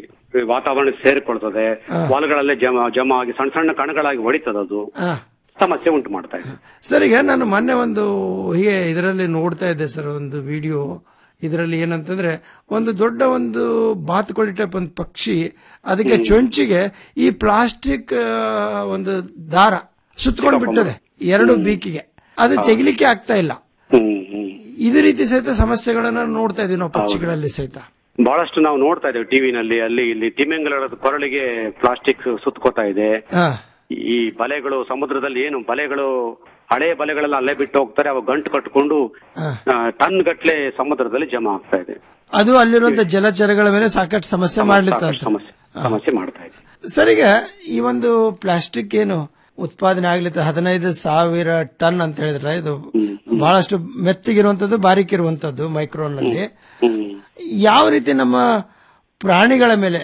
ವಾತಾವರಣ ಸೇರಿಕೊಳ್ತದೆ ಹಾ. ಹೊಲಗಳಲ್ಲೇ ಜಮಾ ಜಮಾ ಆಗಿ ಸಣ್ಣ ಸಣ್ಣ ಕಣಗಳಾಗಿ ಹೊಡಿತದ ಅದು ಹಾ. ಸಮಸ್ಯೆ ಉಂಟು ಮಾಡ್ತಾ ಇದೆ ಸರ್ ಈಗ ನಾನು ಮೊನ್ನೆ ಒಂದು ಹೀಗೆ ಇದರಲ್ಲಿ ನೋಡ್ತಾ ಇದ್ದೆ ಸರ್ ಒಂದು ವಿಡಿಯೋ ಇದರಲ್ಲಿ ಏನಂತಂದ್ರೆ ಒಂದು ದೊಡ್ಡ ಒಂದು ಬಾತುಕೋಳಿ ಟೈಪ್ ಒಂದು ಪಕ್ಷಿ ಅದಕ್ಕೆ ಚೊಂಚಿಗೆ ಈ ಪ್ಲಾಸ್ಟಿಕ್ ಆ, ಒಂದು ದಾರ ಸುತ್ತಕೊಂಡು ಬಿಟ್ಟದೆ ಎರಡು ಬೀಕಿಗೆ ಅದು ತೆಗಿಲಿಕ್ಕೆ ಆಗ್ತಾ ಇಲ್ಲ ಇದು ರೀತಿ ಸಹಿತ ಸಮಸ್ಯೆಗಳನ್ನ ನೋಡ್ತಾ ಇದೀವಿ ನಾವು ಪಕ್ಷಿಗಳಲ್ಲಿ ಸಹಿತ ಬಹಳಷ್ಟು ನಾವು ನೋಡ್ತಾ ಇದ್ದೇವೆ ಟಿವಿನಲ್ಲಿ ಅಲ್ಲಿ ಇಲ್ಲಿ ತಿಮಿಂಗಲದ ಕೊರಳಿಗೆ ಪ್ಲಾಸ್ಟಿಕ್ ಸುತ್ತಕೋತಾ ಇದೆ ಹಾ ಈ ಬಲೆಗಳು ಸಮುದ್ರದಲ್ಲಿ ಏನು ಬಲೆಗಳು ಹಳೆ ಬಲೆಗಳೆಲ್ಲ ಅಲ್ಲೇ ಬಿಟ್ಟು ಹೋಗ್ತಾರೆ ಅವು ಗಂಟು ಕಟ್ಕೊಂಡು ಟನ್ ಗಟ್ಲೆ ಸಮುದ್ರದಲ್ಲಿ ಜಮಾ ಆಗ್ತಾ ಇದೆ ಅದು ಅಲ್ಲಿರುವಂತ ಜಲಚರಗಳ ಮೇಲೆ ಸಾಕಷ್ಟು ಸಮಸ್ಯೆ ಮಾಡ್ಲಿತ್ತ ಅಂತ ಸಮಸ್ಯೆ ಸಮಸ್ಯೆ ಮಾಡ್ತಾ ಇದೆ ಸರ್ ಈಗ ಈ ಒಂದು ಪ್ಲಾಸ್ಟಿಕ್ ಏನು ಉತ್ಪಾದನೆ ಆಗ್ಲಿತ್ತ ಹದಿನೈದು ಸಾವಿರ ಟನ್ ಅಂತ ಹೇಳಿದ್ರೆ ಇದು ಬಹಳಷ್ಟು ಮೆತ್ತಗಿರುವಂತದ್ದು ಬಾರಿಕ್ ಇರುವಂತದ್ದು ಮೈಕ್ರೋನ್ ನಲ್ಲಿ ಯಾವ ರೀತಿ ನಮ್ಮ ಪ್ರಾಣಿಗಳ ಮೇಲೆ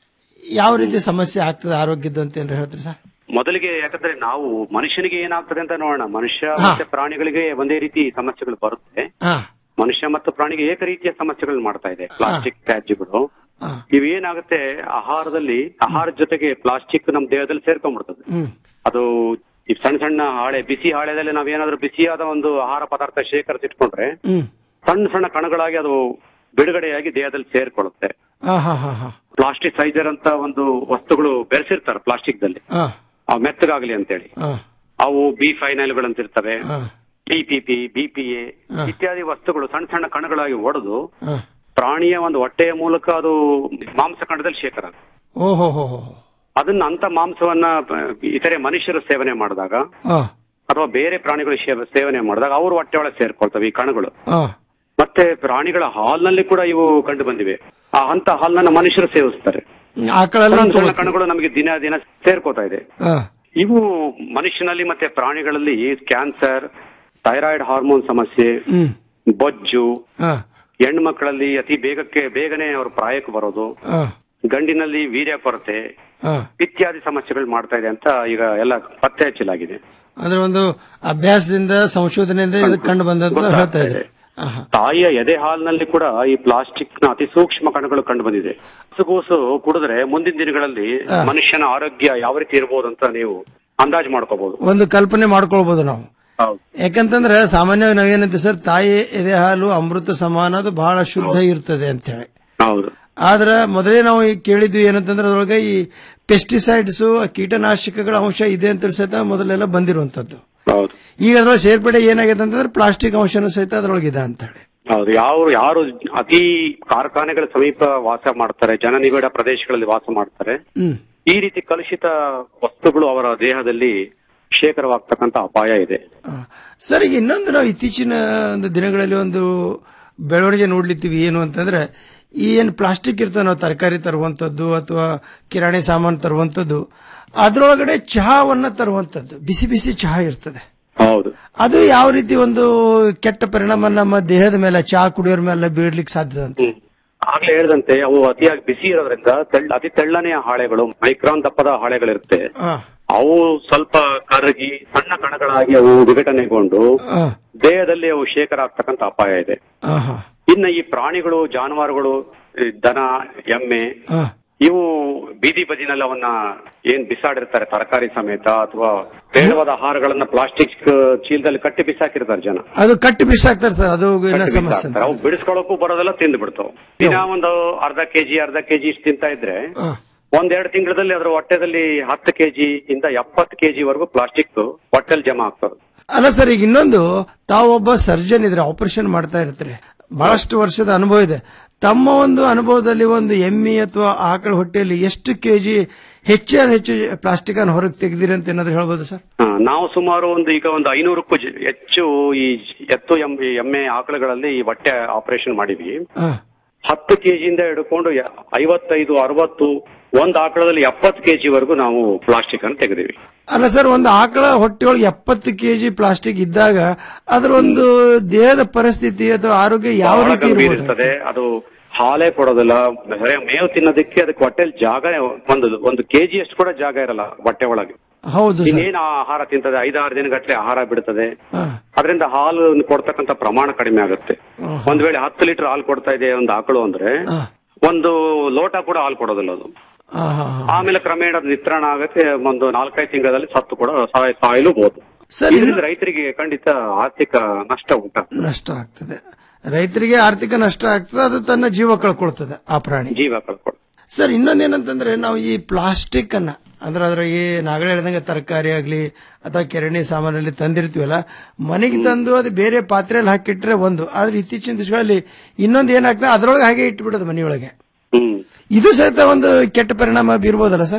ಯಾವ ರೀತಿ ಸಮಸ್ಯೆ ಆಗ್ತದೆ ಆರೋಗ್ಯದ್ದು ಅಂತ ಏನಾರ ಹೇಳ್ತೀರಿ ಸರ್ ಮೊದಲಿಗೆ ಯಾಕಂದ್ರೆ ನಾವು ಮನುಷ್ಯನಿಗೆ ಏನಾಗ್ತದೆ ಅಂತ ನೋಡೋಣ ಮನುಷ್ಯ ಮತ್ತೆ ಪ್ರಾಣಿಗಳಿಗೆ ಒಂದೇ ರೀತಿ ಸಮಸ್ಯೆಗಳು ಬರುತ್ತೆ ಹಾ ಮನುಷ್ಯ ಮತ್ತು ಪ್ರಾಣಿಗೆ ಏಕ ರೀತಿಯ ಸಮಸ್ಯೆಗಳು ಮಾಡ್ತಾ ಇದೆ ಪ್ಲಾಸ್ಟಿಕ್ ತ್ಯಾಜ್ಯಗಳು ಇವೇನಾಗುತ್ತೆ ಆಹಾರದಲ್ಲಿ ಆಹಾರದ ಜೊತೆಗೆ ಪ್ಲಾಸ್ಟಿಕ್ ನಮ್ಮ ದೇಹದಲ್ಲಿ ಸೇರ್ಕೊಂಡ್ಬಿಡ್ತದೆ ಹ್ಮ್ ಅದು ಈ ಸಣ್ಣ ಸಣ್ಣ ಹಾಳೆ ಬಿಸಿ ಹಾಳೆದಲ್ಲಿ ನಾವೇನಾದ್ರೂ ಬಿಸಿಯಾದ ಒಂದು ಆಹಾರ ಪದಾರ್ಥ ಶೇಖರಿಸಿಟ್ಕೊಂಡ್ರೆ ಹ್ಮ್ ಸಣ್ಣ ಸಣ್ಣ ಕಣಗಳಾಗಿ ಅದು ಬಿಡುಗಡೆಯಾಗಿ ದೇಹದಲ್ಲಿ ಸೇರ್ಕೊಳ್ಳುತ್ತೆ ಹಾ ಹಾ ಹಾ ಹಾ ಪ್ಲಾಸ್ಟಿಕ್ ಸೈಜರ್ ಅಂತ ಒಂದು ವಸ್ತುಗಳು ಬೆರೆಸಿರ್ತಾರೆ ಪ್ಲಾಸ್ಟಿಕ್ ದಲ್ಲಿ ಹಾ ಅವು ಮೆತ್ತಗಾಗ್ಲಿ ಅಂತೇಳಿ ಹಾ ಅವು ಬಿ ಫೈನಲ್ಗಳಂತ ಇರ್ತವೆ ಹಾ ಪಿಪಿಪಿ ಬಿಪಿಎ ಇತ್ಯಾದಿ ವಸ್ತುಗಳು ಸಣ್ಣ ಸಣ್ಣ ಕಣಗಳಾಗಿ ಒಡೆದು ಹಾ ಪ್ರಾಣಿಯ ಒಂದು ಹೊಟ್ಟೆಯ ಮೂಲಕ ಅದು ಮಾಂಸಖಂಡದಲ್ಲಿ ಶೇಖರ ಆಗುತ್ತೆ. ಓಹೋ ಹೋ ಹೋ ಅದನ್ನ ಅಂತ ಮಾಂಸವನ್ನ ಆ, ಇತರೆ ಮನುಷ್ಯರು ಸೇವನೆ ಮಾಡಿದಾಗ ಹಾ ಅಥವಾ ಬೇರೆ ಪ್ರಾಣಿಗಳು ಶೇ- ಸೇವನೆ ಮಾಡಿದಾಗ ಅವ್ರ ಹೊಟ್ಟೆ ಒಳಗೆ ಸೇರ್ಕೊಳ್ತವೆ ಈ ಕಣಗಳು ಹಾ ಮತ್ತೆ ಪ್ರಾಣಿಗಳ ಹಾಲ್ನಲ್ಲಿ ಕೂಡ ಇವು ಕಂಡು ಬಂದಿವೆ ಆ ಅಂತ ಹಾಲ್ನ ಮನುಷ್ಯರು ಸೇವಿಸ್ತಾರೆ ಆಕಳೆಲ್ಲ ಸಣ್ಣ ಸಣ್ಣ ಕಣಗಳು ನಮಗೆ ದಿನ ದಿನ ಸೇರ್ಕೋತಾ ಇದೆ ಹಾ ಇವು ಮನುಷ್ಯನಲ್ಲಿ ಮತ್ತೆ ಪ್ರಾಣಿಗಳಲ್ಲಿ ಕ್ಯಾನ್ಸರ್ ಥೈರಾಯ್ಡ್ ಹಾರ್ಮೋನ್ ಸಮಸ್ಯೆ ಹ್ಮ್ ಬೊಜ್ಜು ಹಾ ಹೆಣ್ಮಕ್ಳಲ್ಲಿ ಅತಿ ಬೇಗಕ್ಕೆ ಬೇಗನೆ ಅವ್ರ ಪ್ರಾಯಕ್ಕೆ ಬರೋದು ಹಾ ಗಂಡಿನಲ್ಲಿ ವೀರ್ಯ ಕೊರತೆ ಹಾ ಇತ್ಯಾದಿ ಸಮಸ್ಯೆಗಳು ಮಾಡ್ತಾ ಇದೆ ಅಂತ ಈಗ ಎಲ್ಲ ಪತ್ತೆ ಹಚ್ಚಲಾಗಿದೆ ಅಂದ್ರೆ ಒಂದು ಅಭ್ಯಾಸದಿಂದ ಸಂಶೋಧನೆಯಿಂದ ಇದು ಕಂಡು ಬಂದದ್ದು ಹೇಳ್ತಾ ಇದ್ರೆ ತಾಯಿಯ ಎದೆ ಹಾಲಿನಲ್ಲಿ ಕೂಡ ಈ ಪ್ಲಾಸ್ಟಿಕ್ ನ ಅತಿ ಸೂಕ್ಷ್ಮ ಕಣಗಳು ಕಂಡು ಬಂದಿದೆ ಹಸುಗೂಸು ಕುಡಿದ್ರೆ ಮುಂದಿನ ದಿನಗಳಲ್ಲಿ ಮನುಷ್ಯನ ಆರೋಗ್ಯ ಯಾವ ರೀತಿ ಇರಬಹುದು ಅಂತ ನೀವು ಅಂದಾಜು ಮಾಡ್ಕೋಬಹುದು ಒಂದು ಕಲ್ಪನೆ ಮಾಡ್ಕೊಳ್ಬಹುದು ನಾವು ಹೌದು ಯಾಕಂತಂದ್ರೆ ಸಾಮಾನ್ಯವಾಗಿ ನಾವೇನಂತೀವಿ ಸರ್ ತಾಯಿ ಎದೆ ಹಾಲು ಅಮೃತ ಸಮಾನ ಅದು ಬಹಳ ಶುದ್ಧ ಇರ್ತದೆ ಅಂತ ಹೇಳಿ ಹೌದು ಆದ್ರೆ ಮೊದಲೇ ನಾವು ಈ ಕೇಳಿದ್ವಿ ಏನಂತಂದ್ರೆ ಅದ್ರೊಳಗೆ ಈ ಪೆಸ್ಟಿಸೈಡ್ಸ್ ಕೀಟನಾಶಕಗಳ ಅಂಶ ಇದೆ ಅಂತ ಸಹಿತ ಮೊದಲೆಲ್ಲ ಬಂದಿರುವಂತದ್ದು ಹೌದು ಈಗ ಅದ್ರೊಳಗೆ ಸೇರ್ಪಡೆ ಏನಾಗಿದೆ ಅಂತಂದ್ರೆ ಪ್ಲಾಸ್ಟಿಕ್ ಅಂಶನೂ ಸಹಿತ ಅದ್ರೊಳಗಿದೆ ಅಂತ ಹೇಳಿ ಹೌದು ಯಾವ ಯಾರು ಅತಿ ಕಾರ್ಖಾನೆಗಳ ಸಮೀಪ ವಾಸ ಮಾಡ್ತಾರೆ ಜನನಿಬಿಡ ಪ್ರದೇಶಗಳಲ್ಲಿ ವಾಸ ಮಾಡ್ತಾರೆ ಹ್ಮ್ ಈ ರೀತಿ ಕಲುಷಿತ ವಸ್ತುಗಳು ಅವರ ದೇಹದಲ್ಲಿ ಶೇಖರವಾಗ್ತಕ್ಕಂತ ಅಪಾಯ ಇದೆ ಸರ್ ಈಗ ಇನ್ನೊಂದು ನಾವು ಇತ್ತೀಚಿನ ಒಂದು ದಿನಗಳಲ್ಲಿ ಒಂದು ಬೆಳವಣಿಗೆ ನೋಡ್ಲಿತ್ತೀವಿ ಏನು ಅಂತಂದ್ರೆ ಈ ಏನು ಪ್ಲಾಸ್ಟಿಕ್ ಇರ್ತದೆ ನಾವು ತರಕಾರಿ ತರುವಂತದ್ದು ಅಥವಾ ಕಿರಾಣಿ ಸಾಮಾನು ತರುವಂತದ್ದು ಅದರೊಳಗಡೆ ಚಹಾವನ್ನ ತರುವಂತದ್ದು ಬಿಸಿ ಬಿಸಿ ಚಹಾ ಇರ್ತದೆ ಹೌದು ಅದು ಯಾವ ರೀತಿ ಒಂದು ಕೆಟ್ಟ ಪರಿಣಾಮ ನಮ್ಮ ದೇಹದ ಮೇಲೆ ಚಹಾ ಕುಡಿಯೋರ ಮೇಲೆ ಬೀಳ್ಲಿಕ್ಕೆ ಸಾಧ್ಯದ ಅಂತ ಆಗ್ಲೇ ಹೇಳಿದಂತೆ ಅವು ಅತಿಯಾಗಿ ಬಿಸಿ ಇರೋದ್ರಿಂದ ತೆಳ್ಳ ಅತಿ ತೆಳ್ಳನೆಯ ಹಾಳೆಗಳು ಮೈಕ್ರಾನ್ ದಪ್ಪದ ಹಾಳೆಗಳಿರುತ್ತೆ ಹಾ, ಅವು ಸ್ವಲ್ಪ ಕರಗಿ ಸಣ್ಣ ಕಣಗಳಾಗಿ ಅವು ವಿಘಟನೆಗೊಂಡು ಹಾ, ದೇಹದಲ್ಲಿ ಅವು ಶೇಖರ ಆಗ್ತಕ್ಕಂತ ಅಪಾಯ ಇದೆ ಹಾ, ಹಾ, ಇನ್ನು ಈ ಪ್ರಾಣಿಗಳು ಜಾನುವಾರುಗಳು ಈ ದನ ಎಮ್ಮೆ ಹಾ. ಇವು ಬೀದಿ ಬದಿನಲ್ಲಿ ಅವನ್ನ ಏನ್ ಬಿಸಾಡಿರ್ತಾರೆ ತರಕಾರಿ ಸಮೇತ ಅಥವಾ ಬೇಡವಾದ ಆಹಾರಗಳನ್ನ ಪ್ಲಾಸ್ಟಿಕ್ ಚೀಲದಲ್ಲಿ ಕಟ್ಟಿ ಬಿಸಾಕಿರ್ತಾರೆ ಜನ ಅದು ಕಟ್ಟಿ ಬಿಸಾಕ್ತಾರೆ ಸರ್ ಅದು ಇನ್ನೂ ಕಟ್ಟಿ ಸಮಸ್ಯೆ ಬಿಸಾಕ್ತಾರೆ. ಅವು ಬಿಡಿಸ್ಕೊಳ್ಳೋಕು ಬರೋದೆಲ್ಲ ತಿಂದು ಬಿಡ್ತಾವ ದಿನ ಒಂದು ಅರ್ಧ ಕೆಜಿ ಅರ್ಧ ಕೆಜಿ ಇಷ್ಟು ತಿಂತಾ ಇದ್ರೆ ಹಾ. ಒಂದೆರಡು ತಿಂಗಳಲ್ಲಿ ಅದ್ರ ಹೊಟ್ಟೆದಲ್ಲಿ ಹತ್ತು ಕೆಜಿ ಇಂದ ಎಪ್ಪತ್ತು ಕೆಜಿ ವರೆಗೂ ಪ್ಲಾಸ್ಟಿಕ್ ಹೊಟ್ಟೆಲ್ ಜಮಾ ಆಗ್ತದೆ ಅಲ್ಲ ಸರ್ ಈಗ ಇನ್ನೊಂದು ತಾವೊಬ್ಬ ಸರ್ಜನ್ ಇದ್ರೆ ಆಪರೇಷನ್ ಮಾಡ್ತಾ ಇರ್ತಾರೆ ಬಹಳಷ್ಟು ವರ್ಷದ ಅನುಭವ ಇದೆ ತಮ್ಮ ಒಂದು ಅನುಭವದಲ್ಲಿ ಒಂದು ಎಮ್ಮಿ ಅಥವಾ ಆಕಳ ಹೊಟ್ಟೆಯಲ್ಲಿ ಎಷ್ಟು ಕೆಜಿ ಹೆಚ್ಚು ಹೆಚ್ಚು ಪ್ಲಾಸ್ಟಿಕ್ ಅನ್ನು ಹೊರಗೆ ತೆಗೆದಿರಿ ಅಂತ ಏನಾದ್ರು ಹೇಳ್ಬೋದು ಸರ್ ಹಾ, ನಾವು ಸುಮಾರು ಒಂದು ಈಗ ಒಂದು ಐನೂರಕ್ಕೂ ಜ- ಹೆಚ್ಚು ಈ ಎತ್ತು ಎಮ್ಮೆ ಎಮ್ಮೆ ಆಕಳುಗಳಲ್ಲಿ ಈ ಹೊಟ್ಟೆ ಆಪರೇಷನ್ ಮಾಡಿದ್ವಿ ಹಾ. ಹತ್ತು ಕೆಜಿಯಿಂದ ಹಿಡ್ಕೊಂಡು ಯ- ಐವತ್ತೈದು ಅರವತ್ತು ಒಂದು ಆಕಳದಲ್ಲಿ ಎಪ್ಪತ್ತು ಕೆಜಿ ವರೆಗೂ ನಾವು ಪ್ಲಾಸ್ಟಿಕ್ ಅನ್ನು ತೆಗೆದಿವಿ ಅಲ್ಲ ಸರ್ ಒಂದು ಆಕಳ ಹೊಟ್ಟೆಯೊಳಗೆ ಎಪ್ಪತ್ತು ಕೆಜಿ ಪ್ಲಾಸ್ಟಿಕ್ ಇದ್ದಾಗ ಅದರ ಒಂದು ದೇಹದ ಪರಿಸ್ಥಿತಿ ಅಥವಾ ಆರೋಗ್ಯ ಯಾವ ಬಹಳ ರೀತಿ ಗಂಭೀರ ಇರ್ಬೋದು ಇರ್ತದೆ ಅದು ಹಾಲೇ ಕೊಡೋದಿಲ್ಲ ಬರೀ ಮೇವು ತಿನ್ನೋದಕ್ಕೆ ಅದಕ್ಕೆ ಹೊಟ್ಟೆಲಿ ಜಾಗ ಒಂದು ಒಂದು ಕೆಜಿ ಅಷ್ಟು ಕೂಡ ಜಾಗ ಇರಲ್ಲ ಹೊಟ್ಟೆ ಒಳಗೆ ಹೌದು ಸರ್ ಇನ್ನೇನು ಆಹಾರ ತಿಂತದೆ ಐದಾರು ದಿನಗಟ್ಟಲೆ ಆಹಾರ ಬಿಡ್ತದೆ ಹಾ. ಅದರಿಂದ ಹಾಲು ಕೊಡ್ತಕ್ಕಂತ ಪ್ರಮಾಣ ಕಡಿಮೆ ಆಗುತ್ತೆ ಒಂದ್ ವೇಳೆ ಹತ್ತು ಲೀಟರ್ ಹಾಲು ಕೊಡ್ತಾ ಇದೆ ಒಂದು ಆಕಳು ಅಂದ್ರೆ ಒಂದು ಲೋಟ ಕೂಡ ಹಾಲು ಕೊಡೋದಿಲ್ಲ ಅದು ಹಾ, ಹಾ, ಹಾ. ಆಮೇಲೆ ಕ್ರಮೇಣ ಅದು ನಿತ್ರಣ ಆಗುತ್ತೆ ಒಂದು ನಾಲ್ಕೈದು ತಿಂಗಳಲ್ಲಿ ಸತ್ತು ಕೂಡ ಸಾಯ- ಸಾಯಲೂಬಹುದು ಸರ್, ಇದರಿಂದ ರೈತರಿಗೆ ಖಂಡಿತ ಆರ್ಥಿಕ ನಷ್ಟ ಉಂಟಾಗ್ತದೆ ನಷ್ಟ ಆಗ್ತದೆ ರೈತರಿಗೆ ಆರ್ಥಿಕ ನಷ್ಟ ಆಗ್ತದೆ ಅದು ತನ್ನ ಜೀವ ಕಳ್ಕೊಳ್ತದೆ ಆ ಪ್ರಾಣಿ ಜೀವ ಕಳ್ಕೊಳ್ಳಿ ಸರ್ ಇನ್ನೊಂದೇನಂತಂದ್ರೆ ನಾವು ಈ ಪ್ಲಾಸ್ಟಿಕ್ ಅನ್ನ ಅಂದ್ರೆ ಅದ್ರ ಈ ನಾಗಳೆ ಹೇಳ್ದಂಗೆ ತರಕಾರಿ ಆಗ್ಲಿ ಅಥವಾ ಕಿರಣಿ ಸಾಮಾನಲ್ಲಿ ತಂದಿರ್ತೀವಲ್ಲ ಮನೆಗೆ ತಂದು ಅದು ಬೇರೆ ಪಾತ್ರೆಯಲ್ಲಿ ಹಾಕಿಟ್ರೆ ಒಂದು ಆದ್ರೆ ಇತ್ತೀಚಿನ ದಿವಸಗಳಲ್ಲಿ ಇನ್ನೊಂದು ಏನಾಗ್ತದೆ ಅದ್ರೊಳಗೆ ಹಾಗೆ ಇಟ್ಬಿಡೋದು ಮನೆಯೊಳಗೆ ಇದು ಸಹಿತ ಒಂದು ಕೆಟ್ಟ ಪರಿಣಾಮ ಬೀರ್ಬೋದಲ್ಲ ಸರ್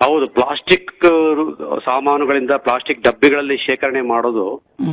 ಹೌದು ಪ್ಲಾಸ್ಟಿಕ್ ಸಾಮಾನುಗಳಿಂದ ಪ್ಲಾಸ್ಟಿಕ್ ಡಬ್ಬಿಗಳಲ್ಲಿ ಶೇಖರಣೆ ಮಾಡೋದು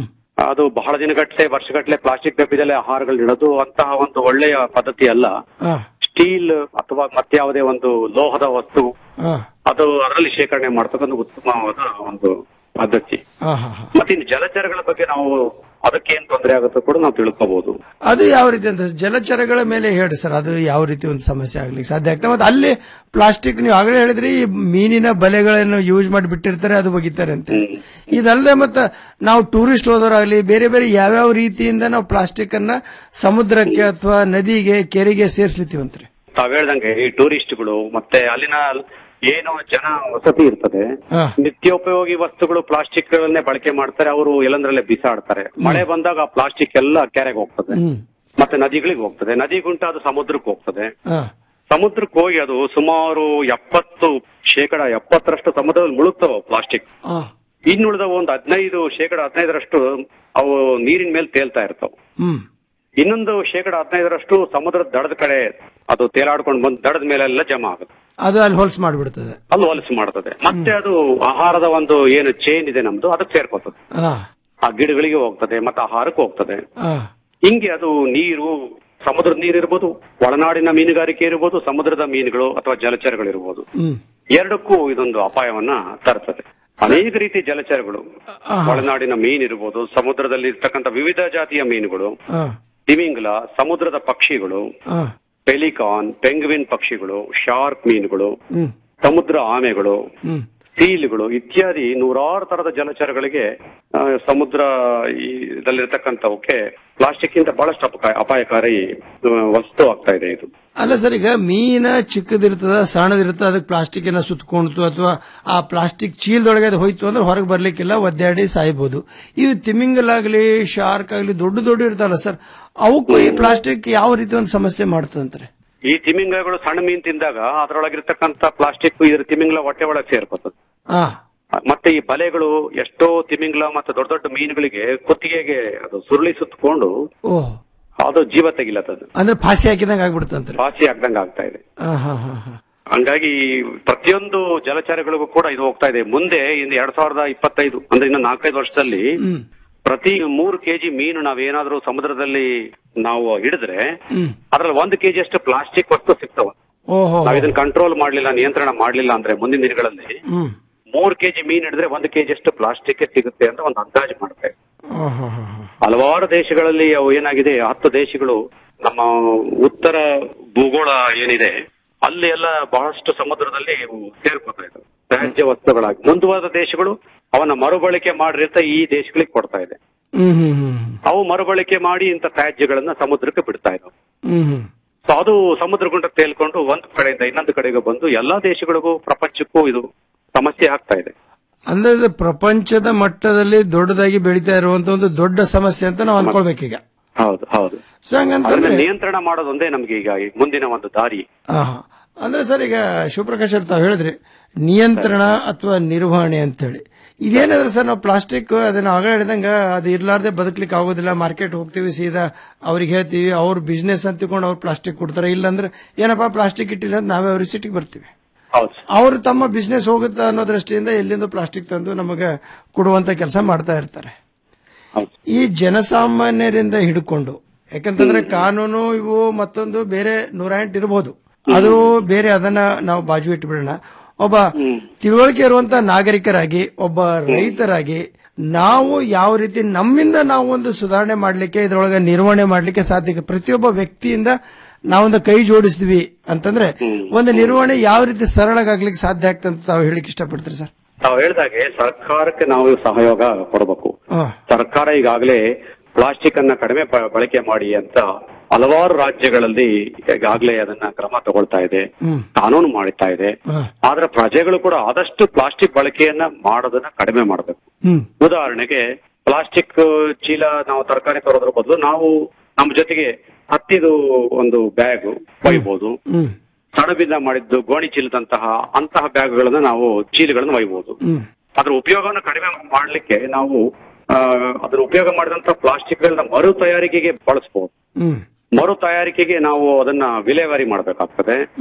ಅದು ಬಹಳ ದಿನಗಟ್ಟಲೆ ವರ್ಷಗಟ್ಟಲೆ ಪ್ಲಾಸ್ಟಿಕ್ ಡಬ್ಬಿದಲ್ಲಿ ಆಹಾರಗಳು ಇಡೋದು ಅಂತಹ ಒಂದು ಒಳ್ಳೆಯ ಪದ್ಧತಿ ಅಲ್ಲ ಹಾ ಸ್ಟೀಲ್ ಅಥವಾ ಮತ್ಯಾವುದೇ ಒಂದು ಲೋಹದ ವಸ್ತು ಹಾ ಅದು ಅದರಲ್ಲಿ ಶೇಖರಣೆ ಮಾಡ್ತಕ್ಕಂಥ ಉತ್ತಮವಾದ ಒಂದು ಪದ್ಧತಿ ಹಾ ಹಾ ಹಾ. ಮತ್ತೆ ಇನ್ನು ಜಲಚರಗಳ ಬಗ್ಗೆ ನಾವು ಅದಕ್ಕೆ ಏನ್ ತೊಂದರೆ ಆಗುತ್ತೆ ಕೂಡ ನಾವು ತಿಳ್ಕೋಬಹುದು ಅದು ಯಾವ ರೀತಿ ಅಂತ ಜಲಚರಗಳ ಮೇಲೆ ಹೇಳಿ ಸರ್ ಅದು ಯಾವ ರೀತಿ ಒಂದು ಸಮಸ್ಯೆ ಆಗ್ಲಿಕ್ಕೆ ಸಾಧ್ಯ ಆಗ್ತದೆ ಮತ್ತೆ ಅಲ್ಲಿ ಪ್ಲಾಸ್ಟಿಕ್ ನೀವು ಆಗಲೇ ಹೇಳಿದ್ರಿ ಈ ಮೀನಿನ ಬಲೆಗಳನ್ನು ಯೂಸ್ ಮಾಡಿ ಬಿಟ್ಟಿರ್ತಾರೆ ಅದು ಒಗಿತಾರೆ ಅಂತ ಇದಲ್ಲದೆ ಮತ್ತೆ ನಾವು ಟೂರಿಸ್ಟ್ ಹೋದವರಾಗ್ಲಿ ಬೇರೆ ಬೇರೆ ಯಾವ್ಯಾವ ರೀತಿಯಿಂದ ನಾವು ಪ್ಲಾಸ್ಟಿಕ್ ಅನ್ನ ಸಮುದ್ರಕ್ಕೆ ಅಥವಾ ನದಿಗೆ ಕೆರೆಗೆ ಸೇರಿಸ್ಲಿತ್ತೀವಂತ್ರಿ ತಾವ್ ಹೇಳ್ದಂಗೆ ಈ ಟೂರಿಸ್ಟ್ಗಳು ಮತ್ತೆ ಅಲ್ಲಿನ ಏನು ಜನ ವಸತಿ ಇರ್ತದೆ ಹಾ. ನಿತ್ಯೋಪಯೋಗಿ ವಸ್ತುಗಳು ಪ್ಲಾಸ್ಟಿಕ್ ಗಳನ್ನೇ ಬಳಕೆ ಮಾಡ್ತಾರೆ ಅವರು ಎಲ್ಲಂದ್ರಲ್ಲೇ ಬಿಸಾಡ್ತಾರೆ ಮಳೆ ಬಂದಾಗ ಆ ಪ್ಲಾಸ್ಟಿಕ್ ಎಲ್ಲ ಕೆರೆಗೆ ಹೋಗ್ತದೆ ಹ್ಮ್ ಮತ್ತೆ ನದಿಗಳಿಗೆ ಹೋಗ್ತದೆ ನದಿಗುಂಟ ಅದು ಸಮುದ್ರಕ್ಕೆ ಹೋಗ್ತದೆ ಹಾ ಸಮುದ್ರಕ್ಕೆ ಹೋಗಿ ಅದು ಸುಮಾರು ಎಪ್ಪತ್ತು ಶೇಕಡ ಎಪ್ಪತ್ತರಷ್ಟು ಸಮುದ್ರದಲ್ಲಿ ಮುಳುಗ್ತಾವ ಪ್ಲಾಸ್ಟಿಕ್ ಹಾ ಇನ್ನುಳಿದ ಒಂದು ಹದಿನೈದು ಶೇಕಡ ಹದಿನೈದರಷ್ಟು ಅವು ನೀರಿನ ಮೇಲೆ ತೇಲ್ತಾ ಇರ್ತಾವ ಹ್ಮ್ ಇನ್ನೊಂದು ಶೇಕಡ ಹದಿನೈದರಷ್ಟು ಸಮುದ್ರದ ದಡದ ಕಡೆ ಅದು ತೇಲಾಡ್ಕೊಂಡು ಬಂದು ದಡದ ಮೇಲೆಲ್ಲ ಜಮಾ ಆಗುತ್ತೆ ಅದು ಅಲ್ಲಿ ಹೊಲ್ಸ್ ಮಾಡಿಬಿಡ್ತದೆ ಅಲ್ಲಿ ಹೊಲಸು ಮಾಡ್ತದೆ ಮತ್ತೆ ಅದು ಆಹಾರದ ಒಂದು ಏನು ಚೇನ್ ಇದೆ ನಮ್ದು ಅದಕ್ಕೆ ಸೇರ್ಕೋತದೆ ಹಾ ಆ ಗಿಡಗಳಿಗೆ ಹೋಗ್ತದೆ ಮತ್ತೆ ಆಹಾರಕ್ಕೆ ಹೋಗ್ತದೆ ಹಾ ಹಿಂಗೆ ಅದು ನೀರು ಸಮುದ್ರದ ನೀರು ಇರ್ಬೋದು ಒಳನಾಡಿನ ಮೀನುಗಾರಿಕೆ ಇರ್ಬೋದು ಸಮುದ್ರದ ಮೀನುಗಳು ಅಥವಾ ಜಲಚರಗಳಿರ್ಬೋದು ಹ್ಮ್ ಎರಡಕ್ಕೂ ಇದೊಂದು ಅಪಾಯವನ್ನ ತರ್ತದೆ ಅನೇಕ ರೀತಿ ಜಲಚರಗಳು ಒಳನಾಡಿನ ಮೀನ್ ಇರ್ಬೋದು ಸಮುದ್ರದಲ್ಲಿ ಇರ್ತಕ್ಕಂಥ ವಿವಿಧ ಜಾತಿಯ ಮೀನುಗಳು ಹಾ ತಿಮಿಂಗಲ ಸಮುದ್ರದ ಪಕ್ಷಿಗಳು ಹಾ ಪೆಲಿಕಾನ್ ಪೆಂಗ್ವಿನ್ ಪಕ್ಷಿಗಳು ಶಾರ್ಕ್ ಮೀನುಗಳು ಹ್ಮ್ ಸಮುದ್ರ ಆಮೆಗಳು ಹ್ಮ್ ಸೀಲ್ಗಳು ಇತ್ಯಾದಿ ನೂರಾರು ತರದ ಜಲಚರಗಳಿಗೆ ಆ, ಸಮುದ್ರ ಈ- ಇದರಲ್ಲಿರ್ತಕ್ಕಂಥವಕ್ಕೆ ಪ್ಲಾಸ್ಟಿಕ್ ಇಂದ ಬಹಳಷ್ಟು ಅಪಕ- ಅಪಾಯಕಾರಿ ಆ, ವಸ್ತು ಆಗ್ತಾ ಇದೆ ಇದು ಅಲ್ಲ ಸರ್ ಈಗ ಮೀನ ಚಿಕ್ಕದಿರ್ತದ ಸಣ್ಣದಿರ್ತದ ಅದಕ್ಕೆ ಪ್ಲಾಸ್ಟಿಕ್ ಏನ ಸುತ್ಕೊಂಡ್ತು ಅಥವಾ ಆ ಪ್ಲಾಸ್ಟಿಕ್ ಚೀಲದೊಳಗೆ ಅದು ಹೋಯ್ತು ಅಂದ್ರೆ ಹೊರಗೆ ಬರ್ಲಿಕ್ಕಿಲ್ಲ ಒದ್ದಾಡಿ ಸಾಯ್ಬೋದು ಇವು ತಿಮಿಂಗಲಾಗ್ಲಿ ಶಾರ್ಕ್ ಆಗ್ಲಿ ದೊಡ್ಡ ದೊಡ್ಡ ಇರ್ತಾವಲ್ಲ ಸರ್ ಅವಕ್ಕೂ ಈ ಪ್ಲಾಸ್ಟಿಕ್ ಯಾವ ರೀತಿ ಒಂದು ಸಮಸ್ಯೆ ಮಾಡ್ತದಂತಾರೆ ಈ ತಿಮಿಂಗಗಳು ಸಣ್ಣ ಮೀನ್ ತಿಂದಾಗ ಅದರೊಳಗಿರ್ತಕ್ಕಂಥ ಪ್ಲಾಸ್ಟಿಕ್ ಇದ್ರ ತಿಮಿಂಗಲ ಹೊಟ್ಟೆ ಒಳಗೆ ಸೇರ್ಕೋತದೆ ಹಾ ಮತ್ತೆ ಈ ಬಲೆಗಳು ಎಷ್ಟೋ ತಿಮಿಂಗಲ ಮತ್ತೆ ದೊಡ್ಡ ದೊಡ್ಡ ಮೀನುಗಳಿಗೆ ಕುತ್ತಿಗೆಗೆ ಅದು ಸುರುಳಿ ಸುತ್ತಕೊಂಡು ಓಹ್ ಅದು ಜೀವ ತೆಗಿಲತ್ತದು ಅಂದ್ರೆ ಫಾಸಿ ಹಾಕಿದಂಗ ಆಗ್ಬಿಡ್ತಂತ್ರಿ ಪಾಸಿ ಆಗ್ದಂಗ ಆಗ್ತಾ ಇದೆ ಹಾ ಹಾ ಹಾ ಹಾ ಹಂಗಾಗಿ ಪ್ರತಿಯೊಂದು ಜಲಚರಗಳಿಗೂ ಕೂಡ ಇದು ಹೋಗ್ತಾ ಇದೆ ಮುಂದೆ ಇನ್ನು ಎರಡ್ ಸಾವಿರದ ಇಪ್ಪತ್ತೈದು ಅಂದ್ರೆ ಇನ್ನು ನಾಲ್ಕೈದು ವರ್ಷದಲ್ಲಿ ಹ್ಮ್ ಪ್ರತಿ ಮೂರು ಕೆಜಿ ಮೀನು ನಾವೇನಾದ್ರೂ ಸಮುದ್ರದಲ್ಲಿ ನಾವು ಹಿಡಿದ್ರೆ ಹ್ಮ್ ಅದ್ರಲ್ಲಿ ಒಂದು ಕೆಜಿ ಅಷ್ಟು ಪ್ಲಾಸ್ಟಿಕ್ ವಸ್ತು ಸಿಗ್ತಾವ ಓಹೋ ನಾವ್ ಇದನ್ನ ಕಂಟ್ರೋಲ್ ಮಾಡ್ಲಿಲ್ಲ ನಿಯಂತ್ರಣ ಮಾಡ್ಲಿಲ್ಲ ಅಂದ್ರೆ ಮುಂದಿನ ದಿನಗಳಲ್ಲಿ ಹ್ಮ್ ಮೂರ್ ಕೆಜಿ ಮೀನ್ ಹಿಡಿದ್ರೆ ಒಂದು ಕೆಜಿ ಅಷ್ಟು ಪ್ಲಾಸ್ಟಿಕ್ ಸಿಗುತ್ತೆ ಅಂತ ಒಂದು ಅಂದಾಜು ಮಾಡ್ಬೇಕು ಹಾ ಹಾ ಹಾ ಹಾ ಹಲವಾರು ದೇಶಗಳಲ್ಲಿ ಅವು ಏನಾಗಿದೆ ಹತ್ತು ದೇಶಗಳು ನಮ್ಮ ಉತ್ತರ ಭೂಗೋಳ ಏನಿದೆ ಅಲ್ಲಿ ಎಲ್ಲ ಬಹಳಷ್ಟು ಸಮುದ್ರದಲ್ಲಿ ಇವು ಸೇರ್ಕೋತಾ ಇದ್ದಾವೆ ತ್ಯಾಜ್ಯ ವಸ್ತುಗಳಾಗಿ ಮುಂದುವರೆದ ದೇಶಗಳು ಅವನ್ನ ಮರುಬಳಕೆ ಮಾಡಿರ್ತ ಈ ದೇಶಗಳಿಗೆ ಕೊಡ್ತಾ ಇದೆ ಹ್ಮ್ ಹ್ಮ್ ಹ್ಮ್ ಅವು ಮರುಬಳಕೆ ಮಾಡಿ ಇಂಥ ತ್ಯಾಜ್ಯಗಳನ್ನ ಸಮುದ್ರಕ್ಕೆ ಬಿಡ್ತಾ ಇದ್ದಾವೆ ಹ್ಮ್ ಹ್ಮ್ ಸೊ ಅದು ಸಮುದ್ರ ಗುಂಡ ತೇಲ್ಕೊಂಡು ಒಂದು ಕಡೆಯಿಂದ ಇನ್ನೊಂದು ಕಡೆಗೆ ಬಂದು ಎಲ್ಲಾ ದೇಶಗಳಿಗೂ ಪ್ರಪಂಚಕ್ಕೂ ಇದು ಸಮಸ್ಯೆ ಆಗ್ತಾ ಇದೆ ಅಂದ್ರೆ ಇದು ಪ್ರಪಂಚದ ಮಟ್ಟದಲ್ಲಿ ದೊಡ್ಡದಾಗಿ ಬೆಳೀತಾ ಇರುವಂತ ಒಂದು ದೊಡ್ಡ ಸಮಸ್ಯೆ ಅಂತ ನಾವು ಅನ್ಕೊಳ್ಬೇಕೀಗ ಹೌದು ಹೌದು ಸೊ ಹಂಗಂತಂದ್ರೆ ಅದನ್ನ ನಿಯಂತ್ರಣ ಮಾಡೋದೊಂದೇ ನಮ್ಗೆ ಈಗ ಈ ಮುಂದಿನ ಒಂದು ದಾರಿ ಹಾ ಹಾ. ಅಂದ್ರೆ ಸರ್ ಈಗ ಶಿವಪ್ರಕಾಶ್ ಅವ್ರು ತಾವು ಹೇಳಿದ್ರಿ ನಿಯಂತ್ರಣ ಅಥವಾ ನಿರ್ವಹಣೆ ಅಂತೇಳಿ ಇದೇನಾದ್ರೆ ಸರ್ ನಾವು ಪ್ಲಾಸ್ಟಿಕ್ ಅದನ್ನ ಆಗಲೇ ಹೇಳಿದಂಗ ಅದು ಇರ್ಲಾರ್ದೆ ಬದುಕ್ಲಿಕ್ಕೆ ಆಗೋದಿಲ್ಲ ಮಾರ್ಕೆಟ್ ಹೋಗ್ತೀವಿ ಸೀದಾ ಅವ್ರಿಗೆ ಹೇಳ್ತೀವಿ ಅವ್ರ ಬಿಸ್ನೆಸ್ ಅಂತ ತಿಳ್ಕೊಂಡು ಅವ್ರು ಪ್ಲಾಸ್ಟಿಕ್ ಕೊಡ್ತಾರೆ ಇಲ್ಲಾಂದ್ರೆ ಏನಪ್ಪಾ ಪ್ಲಾಸ್ಟಿಕ್ ಇಟ್ಟಿಲ್ಲ ಅಂತ ನಾವೇ ಅವ್ರಿಗೆ ಸಿಟಿಗೆ ಬರ್ತೀವಿ ಹೌದು ಅವರು ತಮ್ಮ ಬಿಸ್ನೆಸ್ ಹೋಗುತ್ತಾ ಅನ್ನೋ ದೃಷ್ಟಿಯಿಂದ ಎಲ್ಲಿಂದ ಪ್ಲಾಸ್ಟಿಕ್ ತಂದು ನಮಗೆ ಕೊಡುವಂತ ಕೆಲಸ ಮಾಡ್ತಾ ಇರ್ತಾರೆ ಈ ಜನಸಾಮಾನ್ಯರಿಂದ ಹಿಡ್ಕೊಂಡು ಯಾಕಂತಂದ್ರೆ ಕಾನೂನು ಇವು ಮತ್ತೊಂದು ಬೇರೆ ನೂರ ಎಂಟು ಇರಬಹುದು ಅದು ಬೇರೆ ಅದನ್ನ ನಾವು ಬಾಜು ಇಟ್ಬಿಡೋಣ ಒಬ್ಬ ತಿಳುವಳಿಕೆ ಇರುವಂತ ನಾಗರಿಕರಾಗಿ ಒಬ್ಬ ರೈತರಾಗಿ ನಾವು ಯಾವ ರೀತಿ ನಮ್ಮಿಂದ ನಾವು ಒಂದು ಸುಧಾರಣೆ ಮಾಡ್ಲಿಕ್ಕೆ ಇದ್ರೊಳಗೆ ನಿರ್ವಹಣೆ ಮಾಡ್ಲಿಕ್ಕೆ ಸಾಧ್ಯ ಇದೆ. ಪ್ರತಿಯೊಬ್ಬ ವ್ಯಕ್ತಿಯಿಂದ ನಾವೊಂದು ಕೈ ಜೋಡಿಸ್ತೀವಿ ಅಂತಂದ್ರೆ ಒಂದು ನಿರ್ವಹಣೆ ಯಾವ ರೀತಿ ಸರಳಗಾಗ್ಲಿಕ್ಕೆ ಸಾಧ್ಯ ಆಗ್ತದೆ ಅಂತ ತಾವು ಹೇಳಿಕ್ ಇಷ್ಟಪಡ್ತೀರಿ ಸರ್ ತಾವು ಹೇಳ್ದಾಗೆ ಸರ್ಕಾರಕ್ಕೆ ನಾವು ಸಹಯೋಗ ಕೊಡಬೇಕು ಹಾ. ಸರ್ಕಾರ ಈಗಾಗಲೇ ಪ್ಲಾಸ್ಟಿಕ್ ಅನ್ನ ಕಡಿಮೆ ಬ- ಬಳಕೆ ಮಾಡಿ ಅಂತ ಹಲವಾರು ರಾಜ್ಯಗಳಲ್ಲಿ ಈಗಾಗಲೇ ಅದನ್ನ ಕ್ರಮ ತಗೊಳ್ತಾ ಇದೆ ಹ್ಮ್ ಕಾನೂನು ಮಾಡುತ್ತಾ ಇದೆ ಹಾ. ಆದ್ರೆ ಪ್ರಜೆಗಳು ಕೂಡ ಆದಷ್ಟು ಪ್ಲಾಸ್ಟಿಕ್ ಬಳಕೆಯನ್ನ ಮಾಡೋದನ್ನ ಕಡಿಮೆ ಮಾಡಬೇಕು ಹ್ಮ್ ಉದಾಹರಣೆಗೆ ಪ್ಲಾಸ್ಟಿಕ್ ಚೀಲ ನಾವು ತರಕಾರಿ ತರೋದ್ರ ಬದಲು ನಾವು ನಮ್ಮ ಜೊತೆಗೆ ಹತ್ತಿದು ಒಂದು ಬ್ಯಾಗ್ ಒಯ್ಬೋದು ಹ್ಮ್ ಸಣಬಿಂದ ಮಾಡಿದ್ದು ಗೋಣಿ ಚೀಲದಂತಹ ಅಂತಹ ಬ್ಯಾಗ್ಗಳನ್ನ ನಾವು ಚೀಲಗಳನ್ನು ಒಯ್ಬೋದು ಹ್ಮ್ ಅದ್ರ ಉಪಯೋಗವನ್ನು ಕಡಿಮೆ ಮಾಡ್ಲಿಕ್ಕೆ ನಾವು ಆ, ಅದ್ರ ಉಪಯೋಗ ಮಾಡಿದಂತ ಪ್ಲಾಸ್ಟಿಕ್ ಗಳನ್ನ ಮರು ತಯಾರಿಕೆಗೆ ಬಳಸಬಹುದು ಹ್ಮ್ ಮರು ತಯಾರಿಕೆಗೆ ನಾವು ಅದನ್ನ ವಿಲೇವಾರಿ ಮಾಡಬೇಕಾಗ್ತದೆ ಹ್ಮ್ ಮತ್ತೆ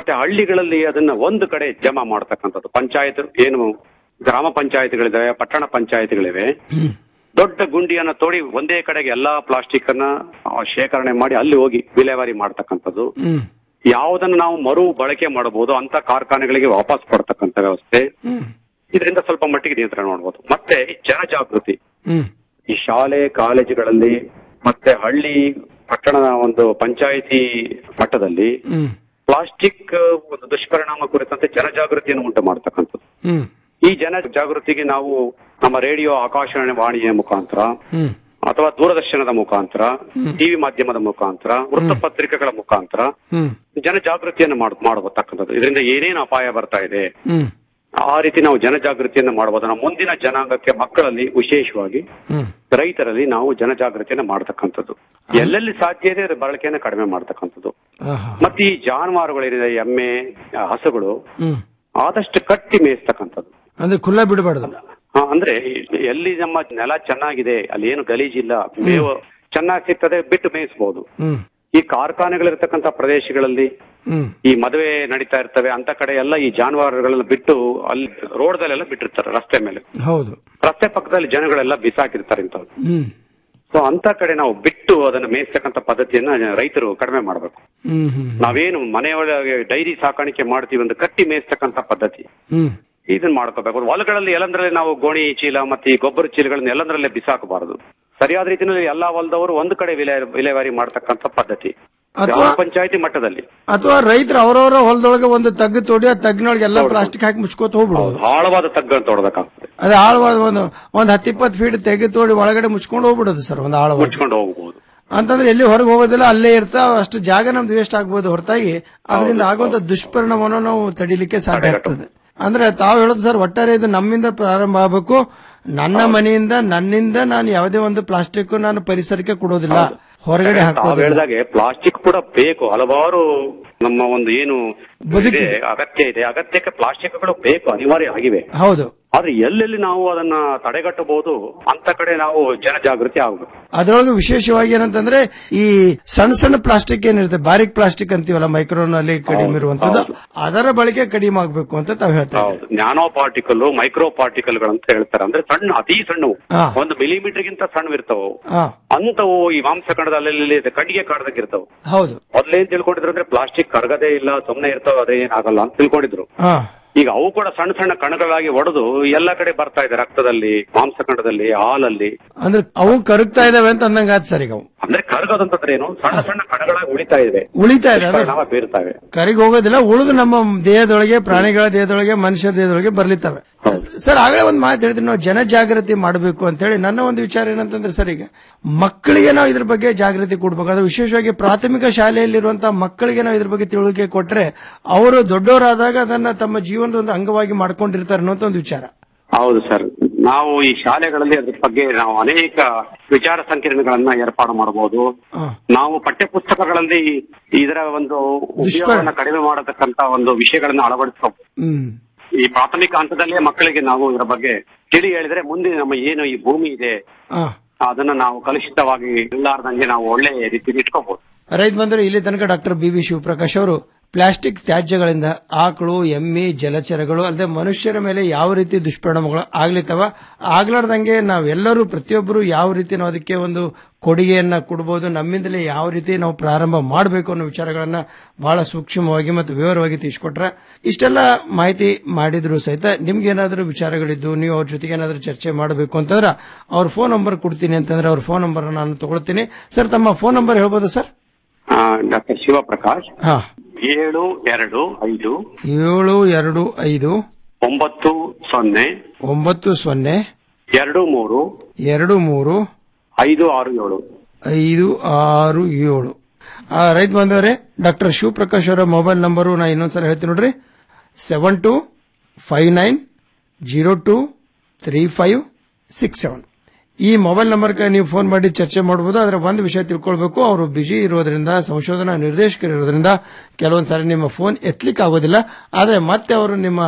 ಮತ್ತೆ ಹಳ್ಳಿಗಳಲ್ಲಿ ಅದನ್ನ ಒಂದು ಕಡೆ ಜಮಾ ಮಾಡತಕ್ಕಂಥದ್ದು ಪಂಚಾಯತ್ ಏನು ಗ್ರಾಮ ಪಂಚಾಯತ್ಗಳಿದಾವೆ ಪಟ್ಟಣ ಪಂಚಾಯತ್ಗಳಿವೆ ದೊಡ್ಡ ಗುಂಡಿಯನ್ನ ತೋಡಿ ಒಂದೇ ಕಡೆಗೆ ಎಲ್ಲಾ ಪ್ಲಾಸ್ಟಿಕ್ ಅನ್ನ ಆ, ಶೇಖರಣೆ ಮಾಡಿ ಅಲ್ಲಿ ಹೋಗಿ ವಿಲೇವಾರಿ ಮಾಡ್ತಕ್ಕಂಥದ್ದು ಹ್ಮ್ ಯಾವುದನ್ನು ನಾವು ಮರು ಬಳಕೆ ಮಾಡಬಹುದು ಅಂತ ಕಾರ್ಖಾನೆಗಳಿಗೆ ವಾಪಸ್ ಕೊಡ್ತಕ್ಕಂಥ ವ್ಯವಸ್ಥೆ ಹ್ಮ್ ಇದರಿಂದ ಸ್ವಲ್ಪ ಮಟ್ಟಿಗೆ ನಿಯಂತ್ರಣ ಮಾಡಬಹುದು ಮತ್ತೆ ಜನಜಾಗೃತಿ ಹ್ಮ್ ಈ ಶಾಲೆ ಕಾಲೇಜುಗಳಲ್ಲಿ ಮತ್ತೆ ಹಳ್ಳಿ ಪಟ್ಟಣದ ಒಂದು ಪಂಚಾಯಿತಿ ಮಟ್ಟದಲ್ಲಿ ಹ್ಮ್ ಪ್ಲಾಸ್ಟಿಕ್ ಒಂದು ದುಷ್ಪರಿಣಾಮ ಕುರಿತಂತೆ ಜನಜಾಗೃತಿಯನ್ನು ಉಂಟು ಮಾಡ್ತಕ್ಕಂಥದ್ದು ಹ್ಮ್ ಈ ಜನ ಜಾಗೃತಿಗೆ ನಾವು ನಮ್ಮ ರೇಡಿಯೋ ಆಕಾಶವಾಣಿಯ ಮುಖಾಂತರ ಹ್ಮ್ ಅಥವಾ ದೂರದರ್ಶನದ ಮುಖಾಂತರ ಹ್ಮ್. ಟಿವಿ ಮಾಧ್ಯಮದ ಮುಖಾಂತರ ವೃತ್ತಪತ್ರಿಕೆಗಳ ಮುಖಾಂತರ ಹ್ಮ್ ಜನಜಾಗೃತಿಯನ್ನು ಮಾಡ ಮಾಡತಕ್ಕಂಥದ್ದು ಇದರಿಂದ ಏನೇನು ಅಪಾಯ ಬರ್ತಾ ಇದೆ ಹ್ಮ್ ಆ ರೀತಿ ನಾವು ಜನಜಾಗೃತಿಯನ್ನು ಮಾಡಬಹುದು ನಮ್ಮ ಮುಂದಿನ ಜನಾಂಗಕ್ಕೆ ಮಕ್ಕಳಲ್ಲಿ ವಿಶೇಷವಾಗಿ ಹ್ಮ್ ರೈತರಲ್ಲಿ ನಾವು ಜನಜಾಗೃತಿಯನ್ನು ಮಾಡತಕ್ಕಂಥದ್ದು ಎಲ್ಲೆಲ್ಲಿ ಸಾಧ್ಯ ಇದೆ ಅದರ ಬಳಕೆಯನ್ನು ಕಡಿಮೆ ಮಾಡತಕ್ಕಂಥದ್ದು ಆಹಾ. ಮತ್ತೆ ಈ ಜಾನುವಾರುಗಳಿದೆ ಎಮ್ಮೆ ಆ, ಹಸುಗಳು ಹ್ಮ್ ಆದಷ್ಟು ಕಟ್ಟಿ ಮೇಯಿಸ್ತಕ್ಕಂಥದ್ದು ಅಂದ್ರೆ ಖುಲ್ಲ ಬಿಡಬಾರ್ದು ಆ, ಅಂದ್ರೆ ಎಲ್ಲಿ ನಮ್ಮ ನೆಲ ಚೆನ್ನಾಗಿದೆ ಅಲ್ಲಿ ಏನು ಗಲೀಜಿಲ್ಲ ಮೇವು ಚೆನ್ನಾಗಿ ಸಿಗ್ತದೆ ಬಿಟ್ಟು ಮೇಯಿಸಬಹುದು ಹ್ಮ್ ಈ ಕಾರ್ಖಾನೆಗಳಿರ್ತಕ್ಕಂಥ ಪ್ರದೇಶಗಳಲ್ಲಿ ಹ್ಮ್ ಈ ಮದುವೆ ನಡೀತಾ ಇರ್ತವೆ ಅಂತ ಕಡೆ ಎಲ್ಲ ಈ ಜಾನುವಾರುಗಳನ್ನ ಬಿಟ್ಟು ಅಲ್ಲಿ ರೋಡ್ದಲ್ಲೆಲ್ಲ ಬಿಟ್ಟಿರ್ತಾರೆ ರಸ್ತೆ ಮೇಲೆ ಹೌದು ರಸ್ತೆ ಪಕ್ಕದಲ್ಲಿ ಜನಗಳೆಲ್ಲ ಬಿಸಾಕಿರ್ತಾರೆ ಇಂಥವು ಹ್ಮ್ ಸೊ ಅಂತ ಕಡೆ ನಾವು ಬಿಟ್ಟು ಅದನ್ನ ಮೇಯಿಸ್ತಕ್ಕಂಥ ಪದ್ಧತಿಯನ್ನ ರೈತರು ಕಡಿಮೆ ಮಾಡಬೇಕು ಹ್ಮ್ ಹ್ಮ್ ನಾವೇನು ಮನೆಯೊಳಗೆ ಡೈರಿ ಸಾಕಾಣಿಕೆ ಮಾಡ್ತೀವಿ ಒಂದು ಕಟ್ಟಿ ಮೇಯಿಸ್ತಕ್ಕಂಥ ಪದ್ಧತಿ ಹ್ಮ್ ಇದನ್ನ ಮಾಡ್ಕೋಬೇಕು ಹೊಲಗಳಲ್ಲಿ ಎಲ್ಲಂದ್ರಲ್ಲಿ ನಾವು ಗೋಣಿ ಚೀಲ ಮತ್ತೆ ಈ ಗೊಬ್ಬರ ಚೀಲಗಳನ್ನ ಎಲ್ಲಂದ್ರಲ್ಲೇ ಬಿಸಾಕಬಾರದು ಸರಿಯಾದ ರೀತಿಯಲ್ಲಿ ಎಲ್ಲಾ ಹೊಲದವರು ಒಂದು ಕಡೆ ವಿಲೇ ವಿಲೇವಾರಿ ಮಾಡ್ತಕ್ಕಂಥ ಪದ್ಧತಿ ಗ್ರಾಮ ಪಂಚಾಯತಿ ಮಟ್ಟದಲ್ಲಿ ಅಥವಾ ರೈತರು ಅವರವರ ಹೊಲದೊಳಗೆ ಒಂದು ತಗ್ಗು ತೋಡಿ ಆ ತಗ್ಗಿನೊಳಗೆ ಎಲ್ಲ ಪ್ಲಾಸ್ಟಿಕ್ ಹಾಕಿ ಮುಚ್ಕೋತ ಹೋಗ್ಬಿಡೋದು ಆಳವಾದ ತಗ್ಗನ್ನು ತೋಡಬೇಕಾಗ್ತದೆ ಅದೇ ಆಳವಾದ ಒಂದು ಒಂದ್ ಹತ್ತಿಪ್ಪತ್ತು ಫೀಟ್ ತೆಗೆ ತೋಡಿ ಒಳಗಡೆ ಮುಚ್ಕೊಂಡು ಹೋಗ್ಬಿಡೋದು ಸರ್ ಒಂದು ಆಳವಾದ ಮುಚ್ಕೊಂಡು ಹೋಗ್ಬೋದು ಅಂತಂದ್ರೆ ಎಲ್ಲಿ ಹೊರಗೆ ಹೋಗೋದಿಲ್ಲ ಅಲ್ಲೇ ಇರ್ತಾವ ಅಷ್ಟು ಜಾಗ ನಮ್ದು ವೇಸ್ಟ್ ಆಗ್ಬೋದು ಹೊರತಾಗಿ ಅದರಿಂದ ಆಗುವಂತ ದುಷ್ಪರಿಣಾಮವನ್ನು ನಾವು ತಡಿಲಿಕ್ಕೆ ಸಾಧ್ಯ ಆಗ್ತದೆ ಅಂದ್ರೆ ತಾವು ಹೇಳೋದು ಸರ್ ಒಟ್ಟಾರೆ ಇದು ನಮ್ಮಿಂದ ಪ್ರಾರಂಭ ಆಗಬೇಕು ನನ್ನ ಮನೆಯಿಂದ ನನ್ನಿಂದ ನಾನು ಯಾವುದೇ ಒಂದು ಪ್ಲಾಸ್ಟಿಕ್ ನಾನು ಪರಿಸರಕ್ಕೆ ಕೊಡೋದಿಲ್ಲ ಹೊರಗಡೆ ತಾವು ಹಾಕೋದಿಲ್ಲ ಹೇಳಿದಾಗೆ ಪ್ಲಾಸ್ಟಿಕ್ ಕೂಡ ಬೇಕು ಹಲವಾರು ನಮ್ಮ ಒಂದು ಏನು ಇದೆ, ಅಗತ್ಯ ಇದೆ ಅಗತ್ಯಕ್ಕೆ ಪ್ಲಾಸ್ಟಿಕ್ಗಳು ಬೇಕು ಅನಿವಾರ್ಯ ಆಗಿವೆ ಹೌದು ಆದ್ರೆ ಎಲ್ಲೆಲ್ಲಿ ನಾವು ಅದನ್ನ ತಡೆಗಟ್ಟಬಹುದು ಅಂತ ಕಡೆ ನಾವು ಜನಜಾಗೃತಿ ಆಗಬೇಕು ಅದರೊಳಗೆ ವಿಶೇಷವಾಗಿ ಏನಂತಂದ್ರೆ ಈ ಸಣ್ಣ ಸಣ್ಣ ಪ್ಲಾಸ್ಟಿಕ್ ಏನಿರುತ್ತೆ ಬಾರಿಕ್ ಪ್ಲಾಸ್ಟಿಕ್ ಅಂತೀವಲ್ಲ ಮೈಕ್ರೋನಲ್ಲಿ ಕಡಿಮೆ ಇರುವಂತದ್ದು ಅದರ ಬಳಕೆ ಕಡಿಮೆ ಆಗ್ಬೇಕು ಅಂತ ತಾವು ಹೇಳ್ತಾ ಇದ್ದೀವಿ ನ್ಯಾನೋ ಪಾರ್ಟಿಕಲ್ ಮೈಕ್ರೋ ಪಾರ್ಟಿಕಲ್ ಅಂತ ಹೇಳ್ತಾರೆ ಅಂದ್ರೆ ಸಣ್ಣ ಅತಿ ಸಣ್ಣವು ಹಾ. ಒಂದು ಮಿಲಿಮೀಟರ್ ಗಿಂತ ಸಣ್ಣವಿರ್ತಾವು ಹಾ ಅಂತವು ಈ ಮಾಂಸಖಂಡದ ಅಲ್ಲಲ್ಲಿ ಕಟ್ಟಿಗೆ ಕಾಡ್ದಾಗ ಇರ್ತಾವ ಹೌದು ಮೊದ್ಲೇನ್ ತಿಳ್ಕೊಂಡಿದ್ರು ಅಂದ್ರೆ ಪ್ಲಾಸ್ಟಿಕ್ ಕರಗದೇ ಇಲ್ಲ ಸುಮ್ನೆ ಇರ್ತಾವ ಅದೇ ಏನಾಗಲ್ಲ ಅಂತ ತಿಳ್ಕೊಂಡಿದ್ರು ಹಾ ಈಗ ಅವು ಕೂಡ ಸಣ್ಣ ಸಣ್ಣ ಕಣಗಳಾಗಿ ಒಡೆದು ಎಲ್ಲ ಕಡೆ ಬರ್ತಾ ಇದೆ ರಕ್ತದಲ್ಲಿ ಮಾಂಸಖಂಡದಲ್ಲಿ ಹಾಲಲ್ಲಿ ಅಂದ್ರೆ ಅವು ಕರಗ್ತಾ ಇದಾವೆ ಅಂತ ಅಂದಂಗ ಆತ್ ಸರ್ ಈಗ ಅವು ಅಂದ್ರೆ ಕರಗೋದಂತಂದ್ರೆ ಏನು ಸಣ್ಣ ಸಣ್ಣ ಕಣಗಳಾಗಿ ಉಳಿತಾ ಇದೆ ಉಳಿತಾ ಇದೆ ಅದು ಪರಿಣಾಮ ಬೀರ್ತಾವೆ ಕರಿಗೆ ಹೋಗೋದಿಲ್ಲ ಉಳಿದು ನಮ್ಮ ದೇಹದೊಳಗೆ ಪ್ರಾಣಿಗಳ ದೇಹದೊಳಗೆ ಮನುಷ್ಯರ ದೇಹದೊಳಗೆ ಬರ್ಲಿತ್ತವೆ ಸರ್ ಆಗಲೇ ಒಂದು ಮಾತು ಹೇಳಿದ್ರೆ ನಾವು ಜನಜಾಗೃತಿ ಮಾಡಬೇಕು ಅಂತ ಹೇಳಿ ನನ್ನ ಒಂದು ವಿಚಾರ ಏನಂತಂದ್ರೆ ಸರ್ ಈಗ ಮಕ್ಕಳಿಗೆ ನಾವು ಇದ್ರ ಬಗ್ಗೆ ಜಾಗೃತಿ ಕೊಡ್ಬೇಕು ಅದು ವಿಶೇಷವಾಗಿ ಪ್ರಾಥಮಿಕ ಶಾಲೆಯಲ್ಲಿರುವಂತಹ ಮಕ್ಕಳಿಗೆ ನಾವು ಇದ್ರ ಬಗ್ಗೆ ತಿಳುವಳಿಕೆ ಕೊಟ್ರೆ ಅವರು ದೊಡ್ಡವರಾದಾಗ ಅದನ್ನ ತಮ್ಮ ಜೀವನದ ಒಂದು ಅಂಗವಾಗಿ ಮಾಡ್ಕೊಂಡಿರ್ತಾರೆ ಅನ್ನೋಂತ ಒಂದು ವಿಚಾರ ಹೌದು ಸರ್ ನಾವು ಈ ಶಾಲೆಗಳಲ್ಲಿ ಅದ್ರ ಬಗ್ಗೆ ನಾವು ಅನೇಕ ವಿಚಾರ ಸಂಕಿರಣಗಳನ್ನ ಏರ್ಪಾಡು ಮಾಡಬಹುದು ನಾವು ಪಠ್ಯ ಪುಸ್ತಕಗಳಲ್ಲಿ ಇದರ ಒಂದು ಉಪಯೋಗವನ್ನ ಕಡಿಮೆ ಮಾಡತಕ್ಕಂತ ಒಂದು ವಿಷಯಗಳನ್ನ ಅಳವಡಿಸಬಹುದು ಹ್ಮ್ ಈ ಪ್ರಾಥಮಿಕ ಹಂತದಲ್ಲೇ ಮಕ್ಕಳಿಗೆ ನಾವು ಇದರ ಬಗ್ಗೆ ತಿಳಿ ಹೇಳಿದ್ರೆ ಮುಂದೆ ನಮ್ಮ ಏನು ಈ ಭೂಮಿ ಇದೆ ಆ. ಅದನ್ನ ನಾವು ಕಲುಷಿತವಾಗಿ ಇಲ್ಲಾರ್ದಂಗೆ ನಾವು ಒಳ್ಳೆ ರೀತಿಯಲ್ಲಿ ಇಟ್ಕೋಬಹುದು ರೈತ ಬಂದರು ಇಲ್ಲಿ ತನಕ ಡಾಕ್ಟರ್ ಬಿ ವಿ ಶಿವಪ್ರಕಾಶ್ ಅವರು ಪ್ಲಾಸ್ಟಿಕ್ ತ್ಯಾಜ್ಯಗಳಿಂದ ಆಕಳು ಎಮ್ಮೆ ಜಲಚರಗಳು ಅಲ್ಲದೆ ಮನುಷ್ಯರ ಮೇಲೆ ಯಾವ ರೀತಿ ದುಷ್ಪರಿಣಾಮಗಳು ಆಗ್ಲಿತ್ತವ ಆಗ್ಲಾರ್ದಂಗೆ ನಾವೆಲ್ಲರೂ ಪ್ರತಿಯೊಬ್ಬರು ಯಾವ ರೀತಿ ನಾವು ಅದಕ್ಕೆ ಒಂದು ಕೊಡುಗೆಯನ್ನ ಕೊಡಬಹುದು ನಮ್ಮಿಂದಲೇ ಯಾವ ರೀತಿ ನಾವು ಪ್ರಾರಂಭ ಮಾಡಬೇಕು ಅನ್ನೋ ವಿಚಾರಗಳನ್ನ ಬಹಳ ಸೂಕ್ಷ್ಮವಾಗಿ ಮತ್ತು ವಿವರವಾಗಿ ತಿಳಿಸ್ಕೊಟ್ರೆ ಇಷ್ಟೆಲ್ಲ ಮಾಹಿತಿ ಮಾಡಿದ್ರು ಸಹಿತ ನಿಮ್ಗೆ ಏನಾದರೂ ವಿಚಾರಗಳಿದ್ದು ನೀವು ಅವ್ರ ಜೊತೆಗೆ ಏನಾದರೂ ಚರ್ಚೆ ಮಾಡಬೇಕು ಅಂತಂದ್ರೆ ಅವ್ರ ಫೋನ್ ನಂಬರ್ ಕೊಡ್ತೀನಿ ಅಂತಂದ್ರೆ ಅವ್ರ ಫೋನ್ ನಂಬರ್ ನಾನು ತಗೊಳ್ತೀನಿ ಸರ್ ತಮ್ಮ ಫೋನ್ ನಂಬರ್ ಹೇಳ್ಬೋದಾ ಸರ್ ಡಾಕ್ಟರ್ ಶಿವಪ್ರಕಾಶ್ ಹಾ ಏಳು ಎರಡು ಐದು ಏಳು ಎರಡು ಐದು ಒಂಬತ್ತು ಸೊನ್ನೆ ಒಂಬತ್ತು ಸೊನ್ನೆ ಎರಡು ಮೂರು ಎರಡು ಮೂರು ಐದು ಆರು ಏಳು ಐದು ಆರು ಏಳು ಆ, ರೈತ ಬಂದವರೇ ಡಾಕ್ಟರ್ ಶಿವಪ್ರಕಾಶ್ ಅವರ ಮೊಬೈಲ್ ನಂಬರು ನಾ ಇನ್ನೊಂದ್ಸಲ ಹೇಳ್ತೀನಿ ನೋಡ್ರಿ seven two five nine zero two three five six seven ಈ ಮೊಬೈಲ್ ನಂಬರ್ಗೆ ನೀವು ಫೋನ್ ಮಾಡಿ ಚರ್ಚೆ ಮಾಡಬಹುದು ಅದರ ಒಂದು ವಿಷಯ ತಿಳ್ಕೊಳ್ಬೇಕು ಅವರು ಬಿಜಿ ಇರೋದ್ರಿಂದ ಸಂಶೋಧನಾ ನಿರ್ದೇಶಕರು ಇರೋದ್ರಿಂದ ಕೆಲವೊಂದು ಸಾರಿ ನಿಮ್ಮ ಫೋನ್ ಎತ್ತಲಿಕ್ಕೆ ಆಗೋದಿಲ್ಲ ಆದರೆ ಮತ್ತೆ ಅವರು ನಿಮ್ಮ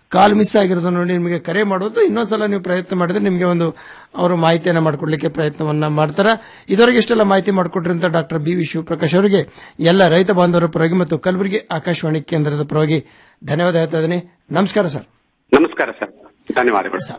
ಕಾಲ್ ಮಿಸ್ ಆಗಿರೋದು ನೋಡಿ ನಿಮಗೆ ಕರೆ ಮಾಡೋದು ಇನ್ನೊಂದ್ಸಲ ನೀವು ಪ್ರಯತ್ನ ಮಾಡಿದ್ರೆ ನಿಮಗೆ ಒಂದು ಅವರು ಮಾಹಿತಿಯನ್ನು ಮಾಡಿಕೊಡ್ಲಿಕ್ಕೆ ಪ್ರಯತ್ನವನ್ನ ಮಾಡ್ತಾರೆ ಇದುವರೆಗೆ ಇಷ್ಟೆಲ್ಲ ಮಾಹಿತಿ ಮಾಡಿಕೊಟ್ರಂತ ಡಾಕ್ಟರ್ ಬಿ ವಿ ಶಿವಪ್ರಕಾಶ್ ಅವರಿಗೆ ಎಲ್ಲ ರೈತ ಬಾಂಧವರ ಪರವಾಗಿ ಮತ್ತು ಕಲಬುರಗಿ ಆಕಾಶವಾಣಿ ಕೇಂದ್ರದ ಪರವಾಗಿ ಧನ್ಯವಾದ ಹೇಳ್ತಾ ಇದ್ದೀನಿ ನಮಸ್ಕಾರ ಸರ್ ನಮಸ್ಕಾರ ಸರ್ ಧನ್ಯವಾದಗಳು ಸರ್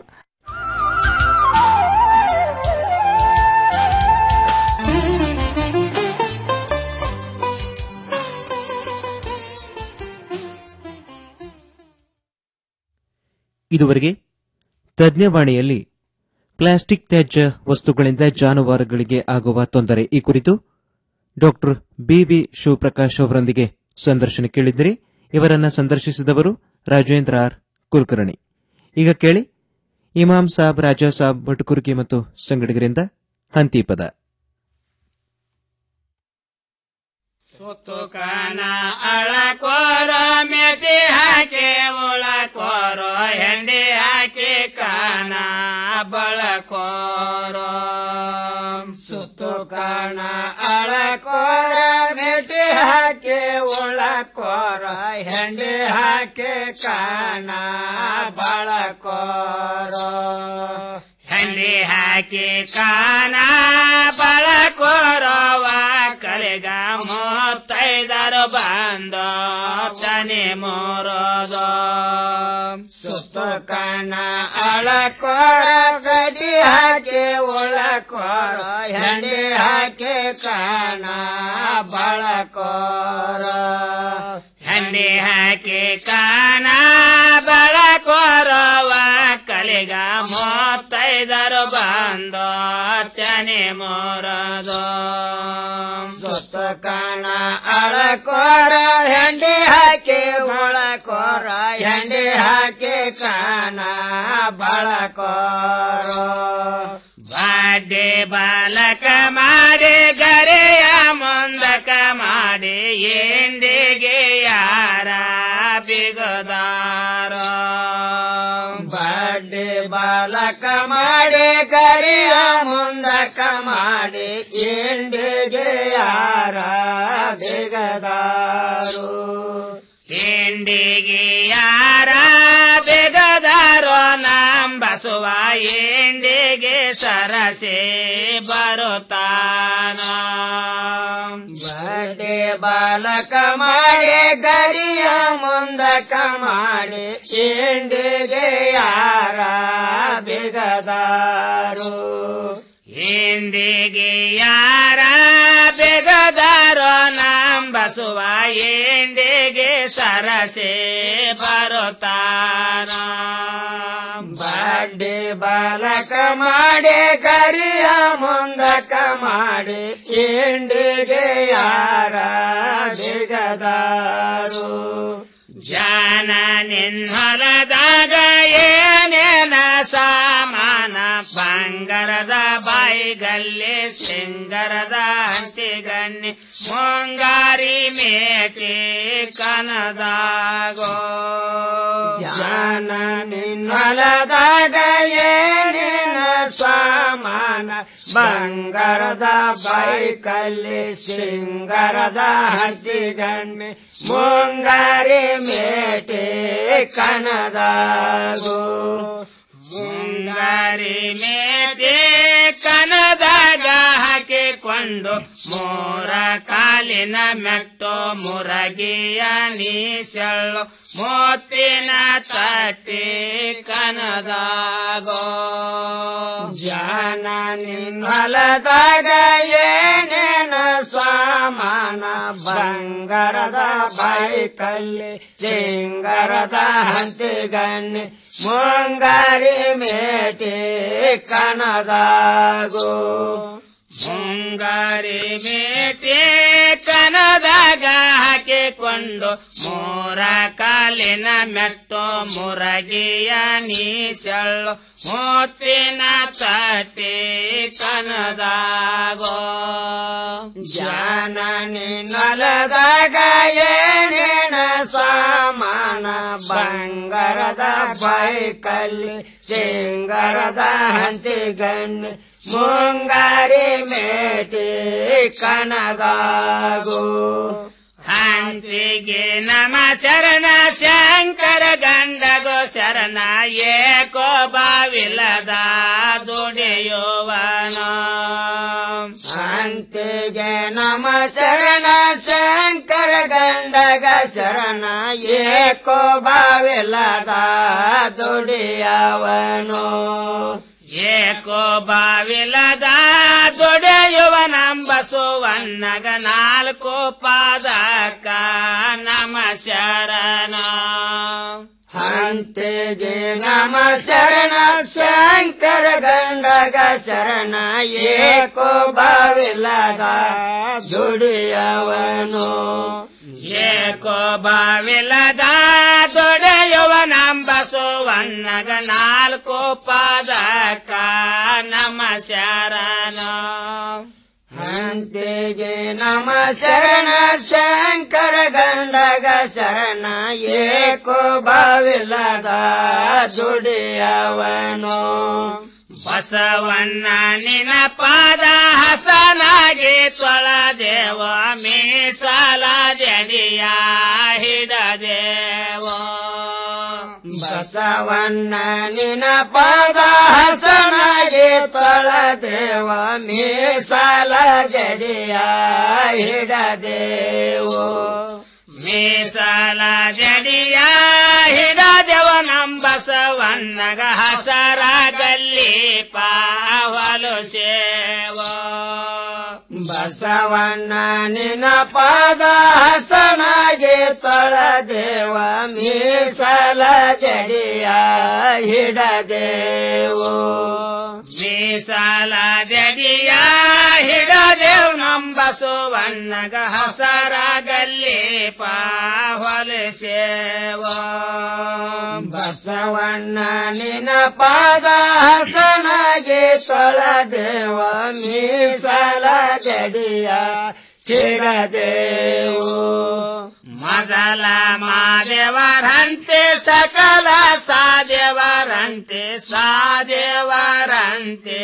ಇದುವರೆಗೆ ತಜ್ಞವಾಣಿಯಲ್ಲಿ ಪ್ಲಾಸ್ಟಿಕ್ ತ್ಯಾಜ್ಯ ವಸ್ತುಗಳಿಂದ ಜಾನುವಾರುಗಳಿಗೆ ಆಗುವ ತೊಂದರೆ ಈ ಕುರಿತು ಡಾಕ್ಟರ್ ಬಿವಿ ಶಿವಪ್ರಕಾಶ್ ಅವರೊಂದಿಗೆ ಸಂದರ್ಶನ ಕೇಳಿದ್ದರೆ ಇವರನ್ನ ಸಂದರ್ಶಿಸಿದವರು ರಾಜೇಂದ್ರ ಆರ್ ಕುಲಕರ್ಣಿ ಈಗ ಕೇಳಿ ಇಮಾಮ್ ಸಾಬ್ ರಾಜಾ ಸಾಬ್ ಭಟ್ಕುರ್ಕಿ ಮತ್ತು ಸಂಗಡಿಗರಿಂದ ಹಂತಿಪದ ಸುತ್ತುಕನ ಅಳಕೋರ ಮೆತಿ ಹಾಕಿ ಉಳಕೋರೋ ಹೆಂಡಿ ಹಾಕಿ ಕಾನ ಬಳಕೋರೋ ಸುತ್ತುಕನ ಅಳಕೋರ ಮೆಟಿ ಹಾಕಿ ಉಳಕೋರ ಹೆಂಡಿ ಹಾಕಿ ಕಾನ ಬಳಕೋರೋ ಹೆಂಡಿ ಹಾಕಿ ಕಾನ ಬಳಕೋರವ ಕಲೆಗ ಮೂವತ್ತೈದರು ಬಂದ ತನಿ ಮೂರೋದು ಸುತ್ತು ಕಣ ಅಳಕೋರ ಗಡಿ ಹಾಕಿ ಉಳಕೋರ ಹೆಂಡಿ ಹಾಕಿ ಕಾಣ ಬಳಕೋರ ಹೆಂಡಿ ಹಾಕಿ ಕಾಣ ಬಳಕೋರವ ಕಲಿಗ ಮೂವತ್ತೈದರು ಬಂದ ತನಿ ಮೂರದು ಸುತ್ತ ಕಣ ಅಳಕೋರ ಹೆಂಡಿ ಹಾಕಿ ಒಳಕೋರ ಹೆಂಡಿ ಹಾಕಿ ಕಾಣ ಬಳಕೋರ ಬಾಡೆ ಬಾಲಕ ಮಾಡಿ ಗರೆಯ ಮುಂದಕ ಮಾಡಿ ಎಂಡಿಗೆ ಯಾರ ಬಿಗದಾರ ಬಾಡೆ ಬಾಲಕ ಮಾಡಿ ಗರಿಯ ಮುಂದಕ ಮಾಡಿ ಎಂಡಿಗೆ ಯಾರ ಬಿಗದಾರು ಎಂಡಿಗೆ ಯಾರ ಬೆಗದಾರೋ ನಂಬಸುವ ಎಂಡಿಗೆ ಸರಸೆ ಬರುತ್ತಾನ ಬಡೆ ಬಾಲಕ ಮಾಡಿ ಗರಿಯ ಮುಂದಕ ಮಾಡಿ ಎಂಡಿಗೆ ಯಾರ ಬೆಗದಾರು ಎಂಡಿಗೆ ಯಾರ ಬೆಗದಾರೋ ನಂಬಸುವ ಎಂಡಿಗೆ ಸರಸೆ ಬರುತ್ತಾನ ಬಡ್ಡಿ ಬಾಲಕ ಮಾಡಿ ಕರಿಯ ಮುಂದಕ ಮಾಡಿ ಎಂಡಿಗೆ ಯಾರ ಬಿಗದಾರು ಜಾನ ನಿನ್ನೊಲದಾಗ ಏನೇನ ಸಾಮಾನ ಬಂಗಾರದ ಬಾಯಿಗಲ್ಲಿ ಸಿಂಗರದ ಅಂತಿಗಣ್ಣಿ ಮುಂಗಾರಿ ಮೇಟಿ ಕನದಾಗೋ ಜಾನ ನಿನ್ನೊಲದಾಗ ಏನೇನ ಸಾಮಾನ ಬಂಗಾರದ ಬೈಕಲ್ಲಿ ಸಿಂಗರದ ಹತ್ತಿಗಣ್ಣಿ ಮುಂಗಾರಿ ಮೇಟಿ ಕನದಾಗೋ ಮುಂಗಾರಿ ಮೇಟಿ ಕನದಾಗ ಹಾಕಿಕೊಂಡು ಮೂರ ಕಾಲಿನ ಮೆಟ್ಟು ಮುರಗಿಯ ನೀಸೆಳ್ಳು ಮೋತಿನ ತಟ್ಟಿ ಕನದಾಗೋ ಜಾನ ನಿನ್ನೊಲದಾಗ ಏನೇನ ಸಾಮಾನ ಬಂಗಾರದ ಬೈಕಲ್ಲಿ ಸಿಂಗರದ ಹಂತಿಗಣ್ಣಿ ಮುಂಗಾರಿ ಮೇಟಿ ಕನದಾಗೋ ಮುಂಗಾರಿ ಮೇಟಿ ಕನದಾಗ ಹಾಕಿಕೊಂಡು ಮೂರ ಕಾಲಿನ ಮೆಟ್ಟು ಮುರಗಿಯ ನೀಸೆಳ್ಳು ಮೂತಿನ ತಟ್ಟಿ ಕನದಾಗೋ ಜಾನ ನಿನ್ನೊಲದಾಗ ಏನೇನ ಸಾಮಾನ ಬಂಗಾರದ ಬೈಕಲ್ಲಿ ಸಿಂಗರದ ಹಂತಿಗಣ್ಣಿ ಮುಂಗಾರಿ ಮೇಟಿ ಕನದಾಗೋ ಹಂತಿಗೆ ನಮ ಶರಣ ಶಂಕರ ಗಂಡಗೋ ಶರಣ ಏಕೋ ಬಾವಿಲ್ಲದ ದುಡಿಯುವನು ಹಂತಿಗೆ ನಮ ಶರಣ ಶಂಕರ ಗಂಡಗ ಶರಣ ಏಕೋ ಬಾವಿಲ್ಲದ ದುಡಿಯವನು ಏಕೋ ಬಾವಿಲದ ದೊಡೆಯುವ ನಂಬಸುವನ್ನಗ ನಾಲ್ಕು ಪಾದಕ ನಮ ಶರಣ ಹಂತೆಗೆ ನಮ ಶರಣ ಶಂಕರ ಗಂಡಗ ಶರಣ ಏಕೋ ಬಾವಿಲದ ದುಡಿಯವನು ಏಕೋ ಬಾವಿಲದ ದೊಡೆಯುವ ನಂಬಸುವನ್ನಗ ನಾಲ್ಕು ಪಾದಕ ನಮ ಶರಣ ಹಂತೆಗೆ ನಮ ಶರಣ ಶಂಕರ ಗಂಡಗ ಶರಣ ಏಕೋ ಬಾವಿಲ್ಲದ ದುಡಿಯವನು ಬಸವಣ್ಣ ನಿನ ಪಾದ ಹಸನಾಗಿ ತೊಳದೇವ ಮೀಸಲ ಜಡಿಯ ಹಿಡದೇವ ಬಸವಣ್ಣ ನಿನ ಪಾದ ಹಸನಾಗಿ ತೊಳದೇವ ಮೀಸಲ ಜಡಿಯ ಹಿಡದೇವೋ ಮೀಸಲ ಜಡಿಯ ಹಿಡದೇವ ನಂಬಸವನ್ನಗ ಹಸರಾಗಲ್ಲಿ ಪಾವಲು ಸೇವ ಬಸವಣ್ಣ ನಿನ ಪಾದ ಹಸನಾಗಿ ತೊಳದೇವ ಮೀಸಲ ಜಡಿಯ ಹಿಡದೇವು ಮೀಸಲ ಜಡಿಯ ಹಿಡದೇವ್ ನಂಬಸುವನ್ನಗ ಹಸರಾಗಲ್ಲಿ ಪಾವಲು ಸೇವ ಬಸವಣ್ಣ ನಿನ ಪಾದ ಹಸನಾಗಿ ತೊಳದೇವ ಮೀಸಲ ಜಡಿಯ ಹಿಡದೇವು ಮೊದಲ ಮಾದೇವರಂತೆ ಸಕಲ ಸಾದೇವರಂತೆ ಸಾದೇವರಂತೆ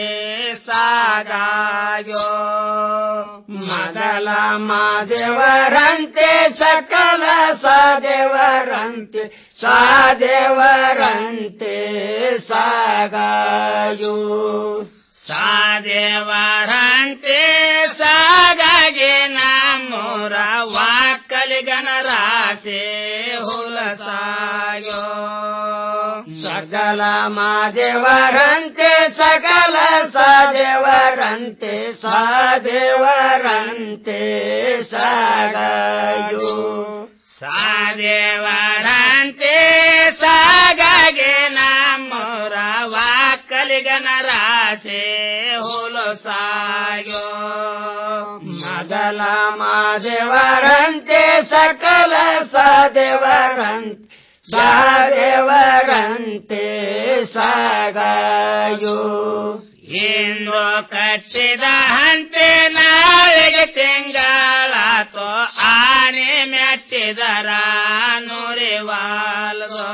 ಸಾಗಾಯೋ ಮೊದಲ ಮಾದೇವರಂತೆ ಸಕಲ ಸಾದೇವರಂತೆ ಸಾದೇವರಂತೆ ಸಾಗಾಯೋ ಸಾದೇವರಂತೆ ಸಾಗಾಗಿ ನಮ್ಮೂರ ವಾಕ್ಕಲಿಗನ ರಾಸೆ ಹುಲಸಾಯೋ ಸಕಲ ಮಾದೇವರಂತೆ ಸಕಲ ಸಾದೇವರಂತೆ ಸಾದೇವರಂತೆ ಸಾಗಾಯೋ ಸಾದೇವರಂತೆ ಸಾಗಾಗಿ ನಮ್ಮೂರ ವಾಕ್ಕಲಿಗನ ರಾಸೆ ಹುಲಸಾಯೋ ಮೊದಲ ಮಾದೇವರಂತೆ ಸಕಲ ಸಾದೇವರಂತೆ ಸಾದೇವರಂತೆ ಸಾಗಾಯೋ ಇಂದು ಕಟ್ಟಿದ ಹಂತೆ ನಾಳೆಗೆ ತಿಂಗಳಾತೋ ಆನೆ ಮೆಟ್ಟಿದರ ನುರಿವಾಲ್ಗೋ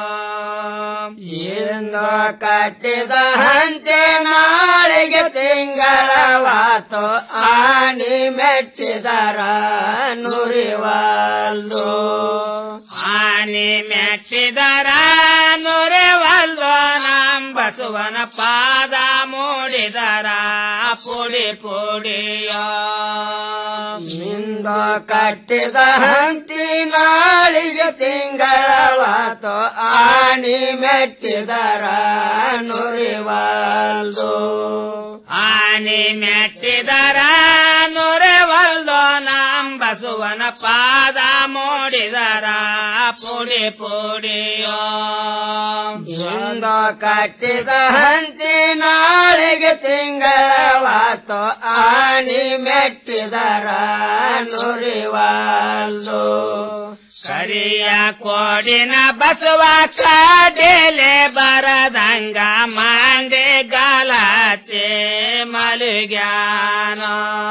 ಇಂದು ಕಟ್ಟಿದ ಹಂತೆ ನಾಳೆಗೆ ತಿಂಗಳವಾತೋ ಆನೆ ಮೆಟ್ಟಿದರ ನುರಿವಾಲ್ದು ಆನೆ ಮೆಟ್ಟಿದರ ನುರಿವಲ್ದು ನಮ್ಮ ಬಸವನ ಪಾದ ಮೂಡಿದರ ಪುಡಿ ಪುಡಿಯೋ ನಿಂದ ಕಟ್ಟಿದ ಹಂತಿ ನಾಳಿಗೆ ತಿಂಗಳವಾತೋ ಆನಿ ಮೆಟ್ಟಿದರ ನುರಿವಲ್ದು ಆನಿ ಮೆಟ್ಟಿದರ ನುರಿವಲ್ದು ನಮ್ಮ ಬಸವನ ಪಾದ ಮೂಡಿದರ ಪುಡಿ ಪುಡಿಯೋ ನಿಂದ ಕಟ್ಟಿದ ಹಂತಿ ನಾಳೆಗೆ ತಿಂಗಳವಾತೋ ಆನಿ ಮೆಟ್ಟಿದರ ನುರಿವಾಲ್ದು ಕರಿಯ ಕೋಡಿನ ಬಸವ ಕಾಡೆಲೆ ಬರದಂಗ ಮಾಂಡೆ ಗಾಲಾಚೆ ಮಲಗ್ಯಾನ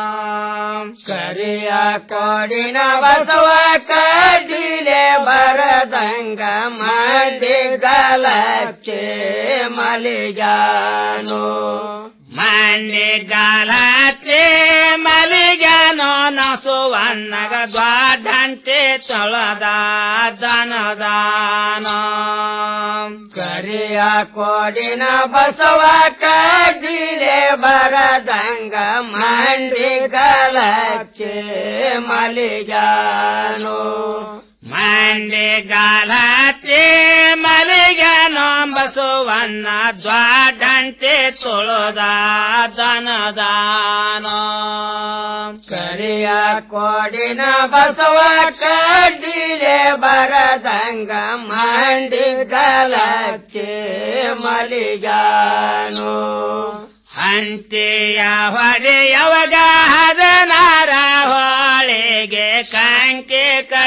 ಕರಿಯ ಕೋಡಿನ ಬಸವ ಕಾಡಿಲೆ ಬರದಂಗ ಮಾಂಡೆ ಗಾಲಾಚೆ ಮಲಿಗಾನೋ ಮನೆ ಗಾಲಾಚೆ ಮಲಿಗಾನೋ ನಸುವನ್ನಗ ದ್ವಾಡಂತೆ ತೊಳದ ದನದಾನ ಕರಿಯ ಕೋಡಿನ ಬಸವ ಕಡಿಲೆ ಬರದಂಗ ಮಂಡಿಗಲಚ್ಚೆ ಮಲಿಗಾನು ಮಂಡಿಗಲಚ್ಚೆ ಮಲಿಗಾನು ಬಸವನ್ನ ದ್ವಾಡಂತೆ ತುಳುದ ದನದಾನ ಕರಿಯ ಕೋಡಿನ ಬಸವ ಕಡ್ಡಿಲೆ ಬರದಂಗ ಮಂಡಿಗಲಚ್ಚೆ ಮಲಿಗಾನು ಅಂತೆಯ ಹೊಡೆಯವಗ ಹದನಾರ ಹೊಳೆಗೆ ಕಂಕೆ ಕಡಿ